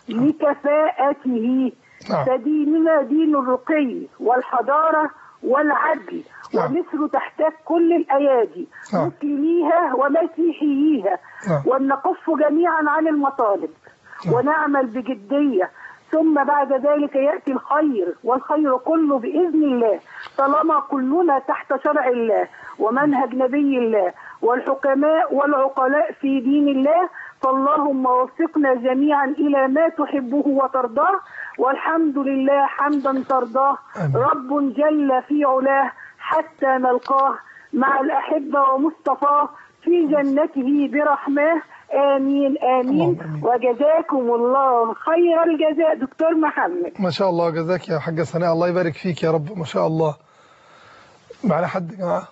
Speaker 5: لكفاءته
Speaker 1: نعم.
Speaker 5: فديننا دين الرقي والحضارة والعدل
Speaker 1: نعم.
Speaker 5: ومصر تحتاج كل الأيادي
Speaker 1: نعم.
Speaker 5: مسلميها ومسيحييها
Speaker 1: نعم.
Speaker 5: وأن نقف جميعا عن المطالب
Speaker 1: نعم.
Speaker 5: ونعمل بجدية ثم بعد ذلك يأتي الخير والخير كله بإذن الله طالما كلنا تحت شرع الله ومنهج نبي الله والحكماء والعقلاء في دين الله فاللهم وفقنا جميعا إلى ما تحبه وترضاه والحمد لله حمدا ترضاه
Speaker 1: آمين.
Speaker 5: رب جل في علاه حتى نلقاه مع الأحبة ومصطفاه في جنته برحماه آمين آمين
Speaker 1: اللهم آمين.
Speaker 5: وجزاكم الله خير الجزاء دكتور محمد
Speaker 1: ما شاء الله جزاك يا حاجة سناء الله يبارك فيك يا رب ما شاء الله معنا حد يا جماعة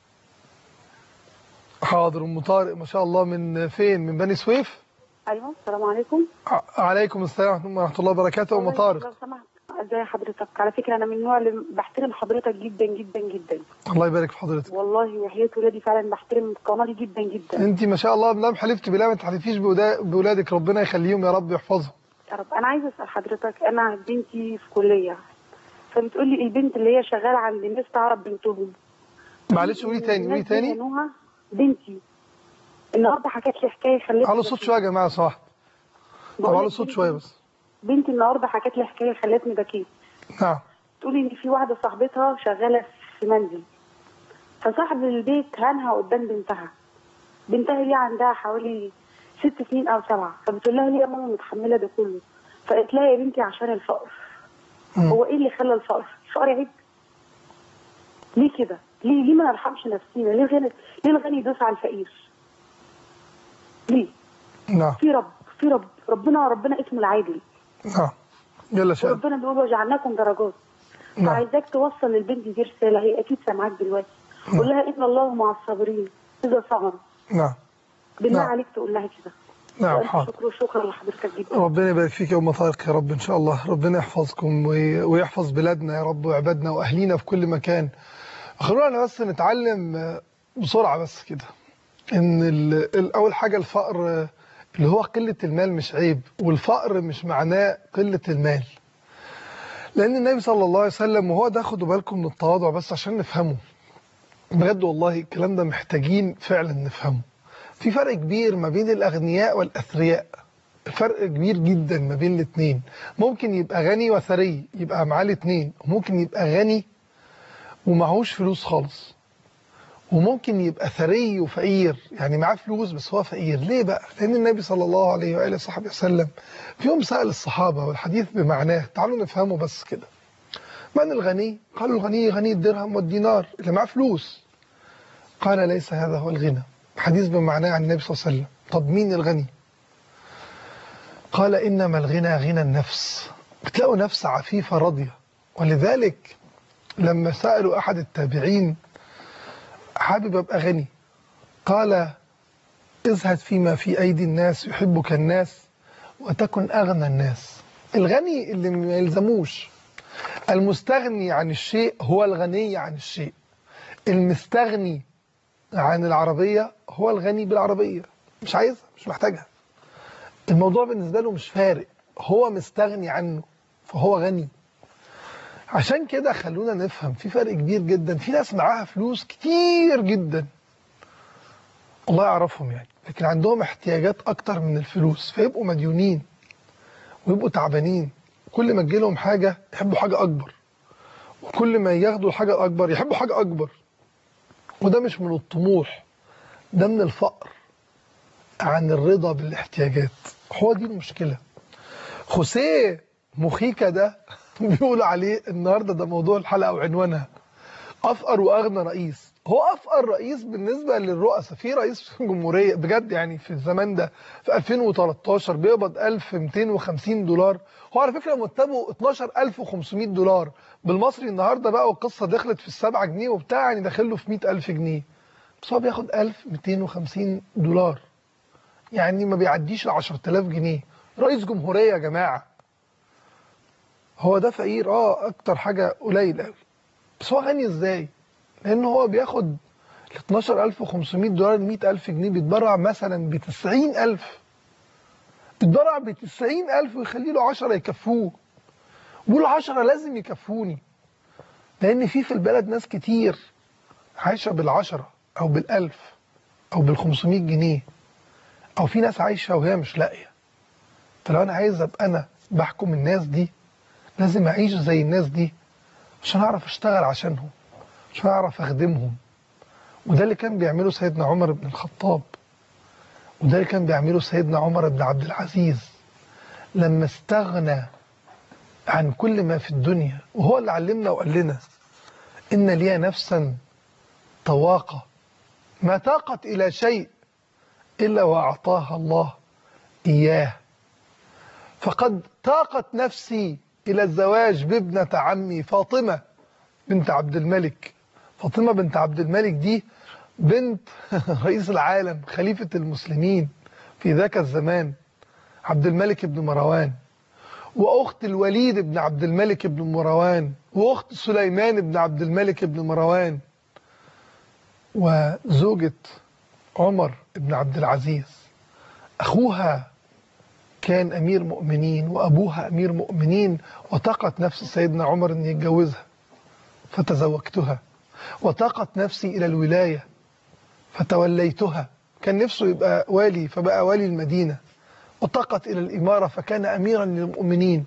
Speaker 1: حاضر ام طارق ما شاء الله من فين من بني سويف
Speaker 6: ايوه السلام عليكم
Speaker 1: ع- عليكم السلام ورحمة الله وبركاته ام
Speaker 6: والله
Speaker 1: طارق
Speaker 6: لو سمحت ازي حضرتك على فكره انا من النوع اللي بحترم حضرتك جدا جدا جدا
Speaker 1: الله يبارك في حضرتك
Speaker 6: والله وحياه ولادي فعلا بحترم قناتي جدا جدا
Speaker 1: انت ما شاء الله بنام حلفت بالله ما تحلفيش بودا- بولادك ربنا يخليهم يا رب ويحفظهم
Speaker 6: يا رب انا عايزه اسال حضرتك انا بنتي في كليه فبتقول لي البنت اللي هي شغاله عند الناس تعرف بنتهم
Speaker 1: معلش قولي تاني قولي
Speaker 6: الناس دي
Speaker 1: تاني
Speaker 6: بنوها بنتي النهارده حكت لي حكايه خلتني
Speaker 1: على صوت شوية يا جماعة صح طب
Speaker 6: بقول
Speaker 1: على
Speaker 6: لك
Speaker 1: صوت
Speaker 6: بنتي-
Speaker 1: شوية بس
Speaker 6: بنتي النهارده حكت لي حكايه خلتني بكيت
Speaker 1: نعم
Speaker 6: تقولي ان في واحده صاحبتها شغاله في منزل فصاحب البيت هانها قدام بنتها بنتها دي عندها حوالي ست سنين او سبعه فبتقول لها ليه يا ماما متحمله ده كله فقالت لها يا بنتي عشان الفقر
Speaker 1: مم.
Speaker 6: هو ايه اللي خلى الفقر الفقر عيب ليه كده ليه ليه ما نرحمش نفسينا ليه غني ليه الغني يدوس على الفقير ليه
Speaker 1: نعم
Speaker 6: في رب في رب ربنا ربنا اسمه العادل
Speaker 1: نعم يلا شاهد
Speaker 6: وربنا بيقول وجعلناكم درجات
Speaker 1: نعم
Speaker 6: فعايزاك توصل للبنت دي رساله هي اكيد سامعاك دلوقتي قول لها ان الله مع الصابرين اذا صبروا
Speaker 1: نعم
Speaker 6: بالله
Speaker 1: نعم.
Speaker 6: عليك تقول لها كده
Speaker 1: نعم
Speaker 6: وألف
Speaker 1: حاضر
Speaker 6: شكر وشكرا لحضرتك جدا
Speaker 1: ربنا يبارك فيك يا ام طارق يا رب ان شاء الله ربنا يحفظكم وي- ويحفظ بلادنا يا رب وعبادنا واهلينا في كل مكان خلونا بس نتعلم آه، بسرعه بس كده ان ال- ال- اول حاجه الفقر آه، اللي هو قله المال مش عيب والفقر مش معناه قله المال لان النبي صلى الله عليه وسلم وهو ده خدوا بالكم من التواضع بس عشان نفهمه بجد والله الكلام ده محتاجين فعلا نفهمه في فرق كبير ما بين الاغنياء والاثرياء فرق كبير جدا ما بين الاثنين ممكن يبقى غني وثري يبقى معاه الاثنين وممكن يبقى غني ومعهوش فلوس خالص وممكن يبقى ثري وفقير يعني معاه فلوس بس هو فقير ليه بقى لان النبي صلى الله عليه واله وصحبه وسلم في يوم سال الصحابه والحديث بمعناه تعالوا نفهمه بس كده من الغني قالوا الغني غني الدرهم والدينار اللي معاه فلوس قال ليس هذا هو الغنى حديث بمعناه عن النبي صلى الله عليه وسلم طب مين الغني قال إنما الغنى غنى النفس بتلاقوا نفس عفيفة راضية ولذلك لما سألوا أحد التابعين حابب أبقى غني قال ازهد فيما في أيدي الناس يحبك الناس وتكن أغنى الناس الغني اللي ما يلزموش المستغني عن الشيء هو الغني عن الشيء المستغني عن العربية هو الغني بالعربية مش عايزها مش محتاجها الموضوع بالنسبة له مش فارق هو مستغني عنه فهو غني عشان كده خلونا نفهم في فرق كبير جدا في ناس معاها فلوس كتير جدا الله يعرفهم يعني لكن عندهم احتياجات اكتر من الفلوس فيبقوا مديونين ويبقوا تعبانين كل ما تجيلهم حاجة يحبوا حاجة أكبر وكل ما ياخدوا الحاجة الأكبر يحبوا حاجة أكبر وده مش من الطموح ده من الفقر عن الرضا بالاحتياجات هو دي المشكلة خوسيه مخيكا ده بيقولوا عليه النهاردة ده موضوع الحلقة وعنوانها أفقر وأغنى رئيس هو أفقر رئيس بالنسبة للرؤساء في رئيس جمهورية بجد يعني في الزمان ده في 2013 بيقبض 1250 دولار هو على فكرة مرتبه 12500 دولار بالمصري النهاردة بقى والقصة دخلت في السبعة جنيه وبتاع يعني داخل له في 100000 جنيه بس هو بياخد 1250 دولار يعني ما بيعديش ال 10000 جنيه رئيس جمهورية يا جماعة هو ده فقير اه اكتر حاجة قليل قوي بس هو غني ازاي لان هو بياخد ال 12500 دولار ل 100000 جنيه بيتبرع مثلا ب 90000 بيتبرع ب 90000 ويخلي له 10 يكفوه بيقول 10 لازم يكفوني لان في في البلد ناس كتير عايشه بالعشرة او بالألف او بال 500 جنيه او في ناس عايشه وهي مش لاقيه فلو انا عايز ابقى انا بحكم الناس دي لازم اعيش زي الناس دي عشان اعرف اشتغل عشانهم عشان اعرف اخدمهم وده اللي كان بيعمله سيدنا عمر بن الخطاب وده اللي كان بيعمله سيدنا عمر بن عبد العزيز لما استغنى عن كل ما في الدنيا وهو اللي علمنا وقال لنا إن لي نفسا طواقة ما تاقت إلى شيء إلا وأعطاها الله إياه فقد تاقت نفسي إلى الزواج بابنة عمي فاطمة بنت عبد الملك فاطمة بنت عبد الملك دي بنت رئيس العالم خليفة المسلمين في ذاك الزمان عبد الملك بن مروان وأخت الوليد بن عبد الملك بن مروان وأخت سليمان بن عبد الملك بن مروان وزوجة عمر بن عبد العزيز أخوها كان أمير مؤمنين وأبوها أمير مؤمنين وطاقت نفس سيدنا عمر أن يتجوزها فتزوجتها وطاقت نفسي إلى الولاية فتوليتها كان نفسه يبقى والي فبقى والي المدينة وطاقت إلى الإمارة فكان أميرا للمؤمنين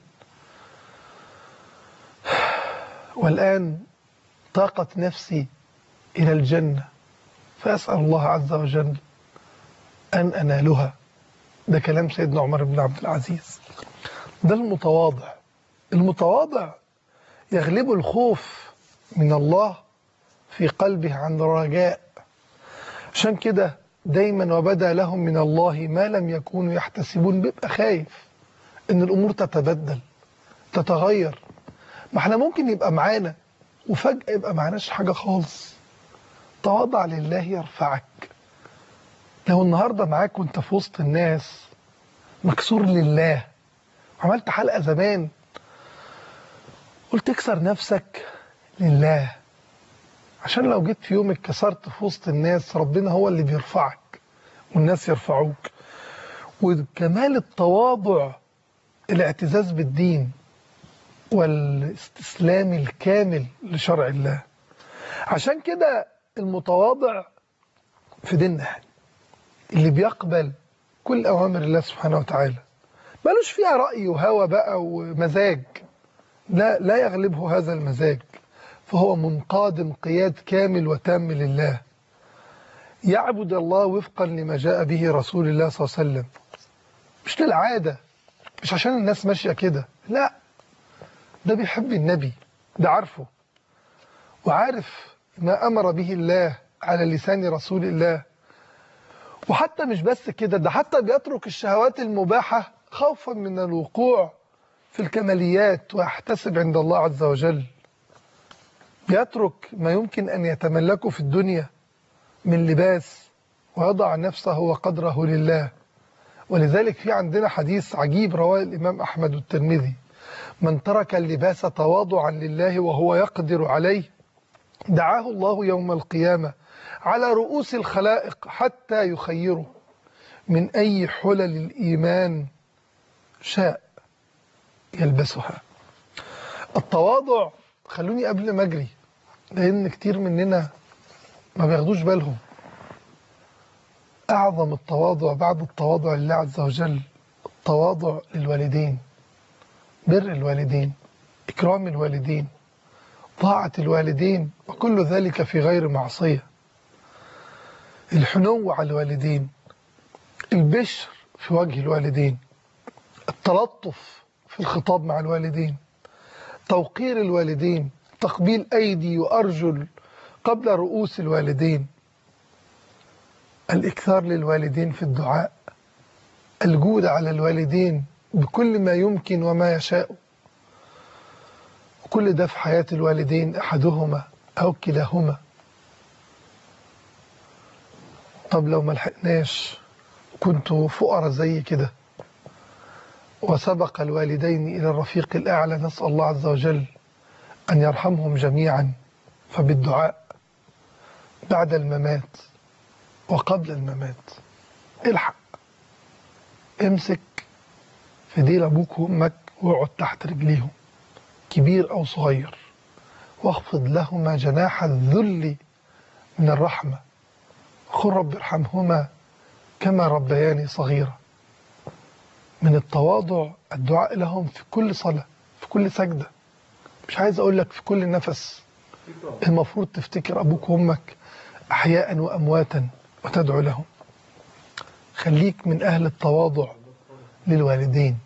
Speaker 1: والآن طاقت نفسي إلى الجنة فأسأل الله عز وجل أن أنالها ده كلام سيدنا عمر بن عبد العزيز ده المتواضع المتواضع يغلب الخوف من الله في قلبه عن الرجاء عشان كده دايما وبدا لهم من الله ما لم يكونوا يحتسبون بيبقى خايف ان الامور تتبدل تتغير ما احنا ممكن يبقى معانا وفجأة يبقى معناش حاجة خالص تواضع لله يرفعك لو النهاردة معاك وانت في وسط الناس مكسور لله عملت حلقة زمان قلت اكسر نفسك لله عشان لو جيت في يوم اتكسرت في وسط الناس ربنا هو اللي بيرفعك والناس يرفعوك وكمال التواضع الاعتزاز بالدين والاستسلام الكامل لشرع الله عشان كده المتواضع في ديننا اللي بيقبل كل أوامر الله سبحانه وتعالى مالوش فيها رأي وهوى بقى ومزاج لا لا يغلبه هذا المزاج فهو منقاد انقياد كامل وتام لله يعبد الله وفقا لما جاء به رسول الله صلى الله عليه وسلم مش للعادة مش عشان الناس ماشية كده لا ده بيحب النبي ده عارفه وعارف ما أمر به الله على لسان رسول الله وحتى مش بس كده ده حتى بيترك الشهوات المباحة خوفا من الوقوع في الكماليات ويحتسب عند الله عز وجل بيترك ما يمكن أن يتملكه في الدنيا من لباس ويضع نفسه وقدره لله ولذلك في عندنا حديث عجيب رواه الإمام أحمد والترمذي من ترك اللباس تواضعا لله وهو يقدر عليه دعاه الله يوم القيامة على رؤوس الخلائق حتى يخيره من أي حلل الإيمان شاء يلبسها التواضع خلوني قبل ما أجري لأن كتير مننا ما بياخدوش بالهم أعظم التواضع بعد التواضع لله عز وجل التواضع للوالدين بر الوالدين إكرام الوالدين طاعة الوالدين وكل ذلك في غير معصية الحنو على الوالدين البشر في وجه الوالدين التلطف في الخطاب مع الوالدين توقير الوالدين تقبيل أيدي وأرجل قبل رؤوس الوالدين الإكثار للوالدين في الدعاء الجود على الوالدين بكل ما يمكن وما يشاء وكل ده في حياة الوالدين أحدهما أو كلاهما طب لو ما لحقناش كنتوا فقراء زي كده وسبق الوالدين إلى الرفيق الأعلى نسأل الله عز وجل أن يرحمهم جميعا فبالدعاء بعد الممات وقبل الممات الحق امسك في ديل أبوك وأمك واقعد تحت رجليهم كبير أو صغير واخفض لهما جناح الذل من الرحمة قل رب ارحمهما كما ربياني صغيرا من التواضع الدعاء لهم في كل صلاة في كل سجدة مش عايز أقول لك في كل نفس المفروض تفتكر أبوك وأمك أحياء وأمواتا وتدعو لهم خليك من أهل التواضع للوالدين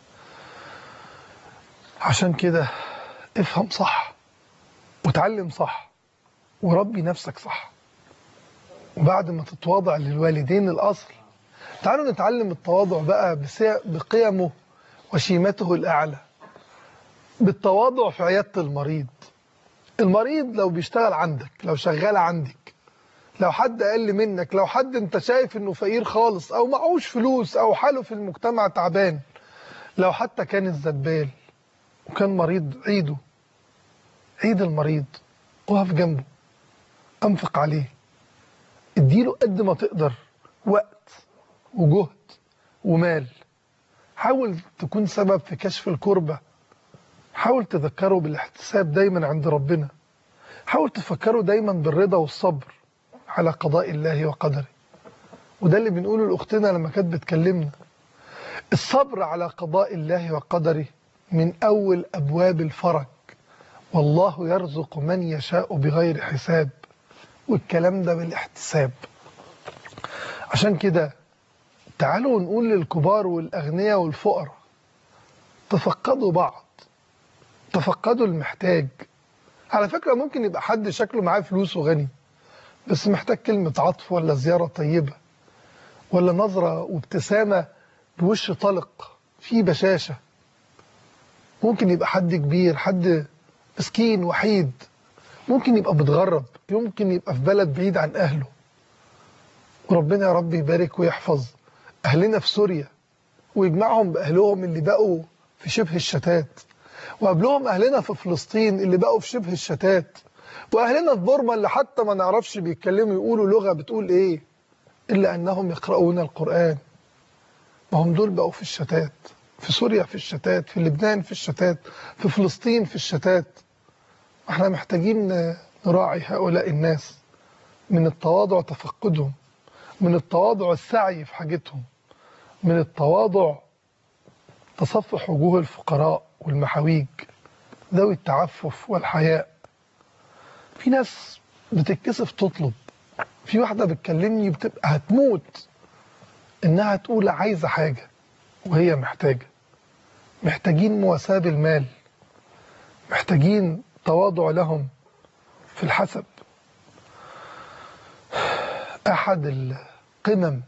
Speaker 1: عشان كده افهم صح وتعلم صح وربي نفسك صح وبعد ما تتواضع للوالدين الأصل تعالوا نتعلم التواضع بقى بسي- بقيمه وشيمته الأعلى بالتواضع في عيادة المريض المريض لو بيشتغل عندك لو شغال عندك لو حد أقل منك لو حد انت شايف انه فقير خالص او معهوش فلوس او حاله في المجتمع تعبان لو حتى كان الزبال وكان مريض عيده عيد المريض اقف جنبه انفق عليه اديله قد ما تقدر وقت وجهد ومال حاول تكون سبب في كشف الكربة حاول تذكره بالاحتساب دايما عند ربنا حاول تفكره دايما بالرضا والصبر على قضاء الله وقدره وده اللي بنقوله لأختنا لما كانت بتكلمنا الصبر على قضاء الله وقدره من أول أبواب الفرج والله يرزق من يشاء بغير حساب والكلام ده بالاحتساب عشان كده تعالوا نقول للكبار والأغنياء والفقراء تفقدوا بعض تفقدوا المحتاج على فكرة ممكن يبقى حد شكله معاه فلوس وغني بس محتاج كلمة عطف ولا زيارة طيبة ولا نظرة وابتسامة بوش طلق فيه بشاشة ممكن يبقى حد كبير حد مسكين وحيد ممكن يبقى متغرب يمكن يبقى في بلد بعيد عن أهله وربنا يا رب يبارك ويحفظ أهلنا في سوريا ويجمعهم بأهلهم اللي بقوا في شبه الشتات وقبلهم أهلنا في فلسطين اللي بقوا في شبه الشتات وأهلنا في بورما اللي حتى ما نعرفش بيتكلموا يقولوا لغة بتقول إيه إلا أنهم يقرؤون القرآن ما هم دول بقوا في الشتات في سوريا في الشتات في لبنان في الشتات في فلسطين في الشتات احنا محتاجين نراعي هؤلاء الناس من التواضع تفقدهم من التواضع السعي في حاجتهم من التواضع تصفح وجوه الفقراء والمحاويج ذوي التعفف والحياء في ناس بتتكسف تطلب في واحدة بتكلمني بتبقى هتموت إنها تقول عايزة حاجة وهي محتاجة محتاجين مواساة بالمال محتاجين تواضع لهم في الحسب أحد القمم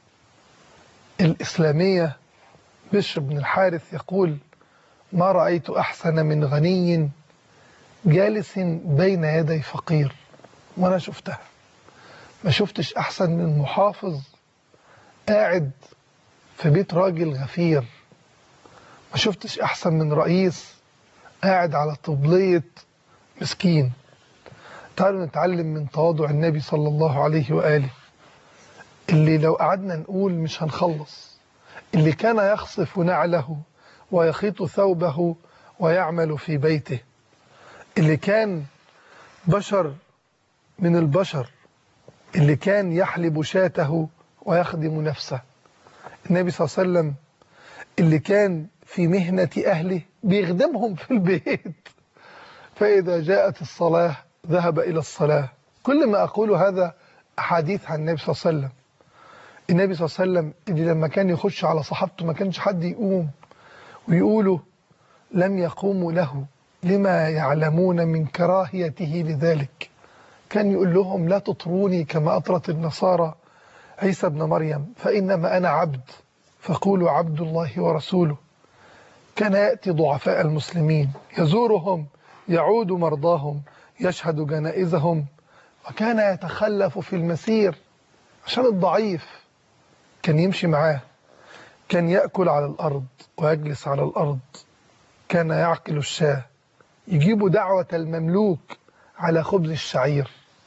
Speaker 1: الإسلامية بشر بن الحارث يقول ما رأيت أحسن من غني جالس بين يدي فقير وأنا شفتها ما شفتش أحسن من محافظ قاعد في بيت راجل غفير ما شفتش أحسن من رئيس قاعد على طبلية مسكين تعالوا نتعلم من تواضع النبي صلى الله عليه وآله اللي لو قعدنا نقول مش هنخلص اللي كان يخصف نعله ويخيط ثوبه ويعمل في بيته اللي كان بشر من البشر اللي كان يحلب شاته ويخدم نفسه النبي صلى الله عليه وسلم اللي كان في مهنة أهله بيخدمهم في البيت فإذا جاءت الصلاة ذهب إلى الصلاة كل ما أقول هذا أحاديث عن النبي صلى الله عليه وسلم النبي صلى الله عليه وسلم اللي لما كان يخش على صحابته ما كانش حد يقوم ويقولوا لم يقوموا له لما يعلمون من كراهيته لذلك كان يقول لهم لا تطروني كما أطرت النصارى عيسى ابن مريم فإنما أنا عبد فقولوا عبد الله ورسوله كان يأتي ضعفاء المسلمين يزورهم يعود مرضاهم يشهد جنائزهم وكان يتخلف في المسير عشان الضعيف كان يمشي معاه كان يأكل على الأرض ويجلس على الأرض كان يعقل الشاه يجيب دعوة المملوك على خبز الشعير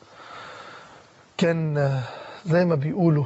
Speaker 1: كان زي ما بيقولوا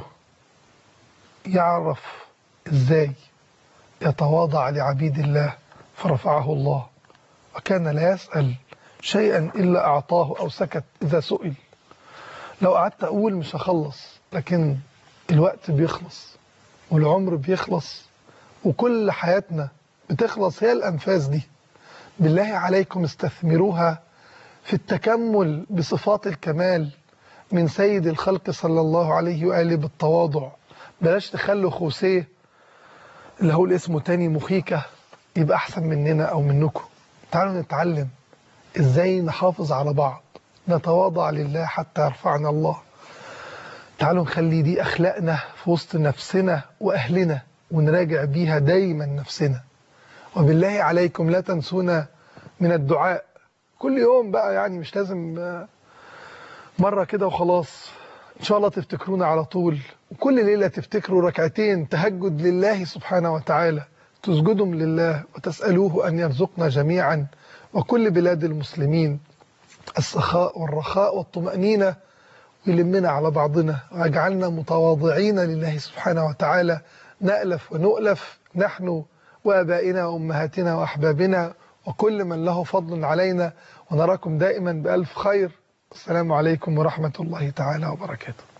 Speaker 1: يعرف ازاي يتواضع لعبيد الله فرفعه الله وكان لا يسأل شيئا إلا أعطاه أو سكت إذا سئل لو قعدت أقول مش هخلص لكن الوقت بيخلص والعمر بيخلص وكل حياتنا بتخلص هي الأنفاس دي بالله عليكم استثمروها في التكمل بصفات الكمال من سيد الخلق صلى الله عليه وآله بالتواضع بلاش تخلوا خوسيه اللي هو اسمه تاني مخيكة يبقى أحسن مننا أو منكم تعالوا نتعلم إزاي نحافظ على بعض نتواضع لله حتى يرفعنا الله تعالوا نخلي دي أخلاقنا في وسط نفسنا وأهلنا ونراجع بيها دايما نفسنا وبالله عليكم لا تنسونا من الدعاء كل يوم بقى يعني مش لازم آه، مرة كده وخلاص إن شاء الله تفتكرونا على طول وكل ليلة تفتكروا ركعتين تهجد لله سبحانه وتعالى تسجدهم لله وتسألوه أن يرزقنا جميعا وكل بلاد المسلمين السخاء والرخاء والطمأنينة ويلمنا على بعضنا ويجعلنا متواضعين لله سبحانه وتعالى نألف ونؤلف نحن وآبائنا وأمهاتنا وأحبابنا وكل من له فضل علينا ونراكم دائما بألف خير السلام عليكم ورحمة الله تعالى وبركاته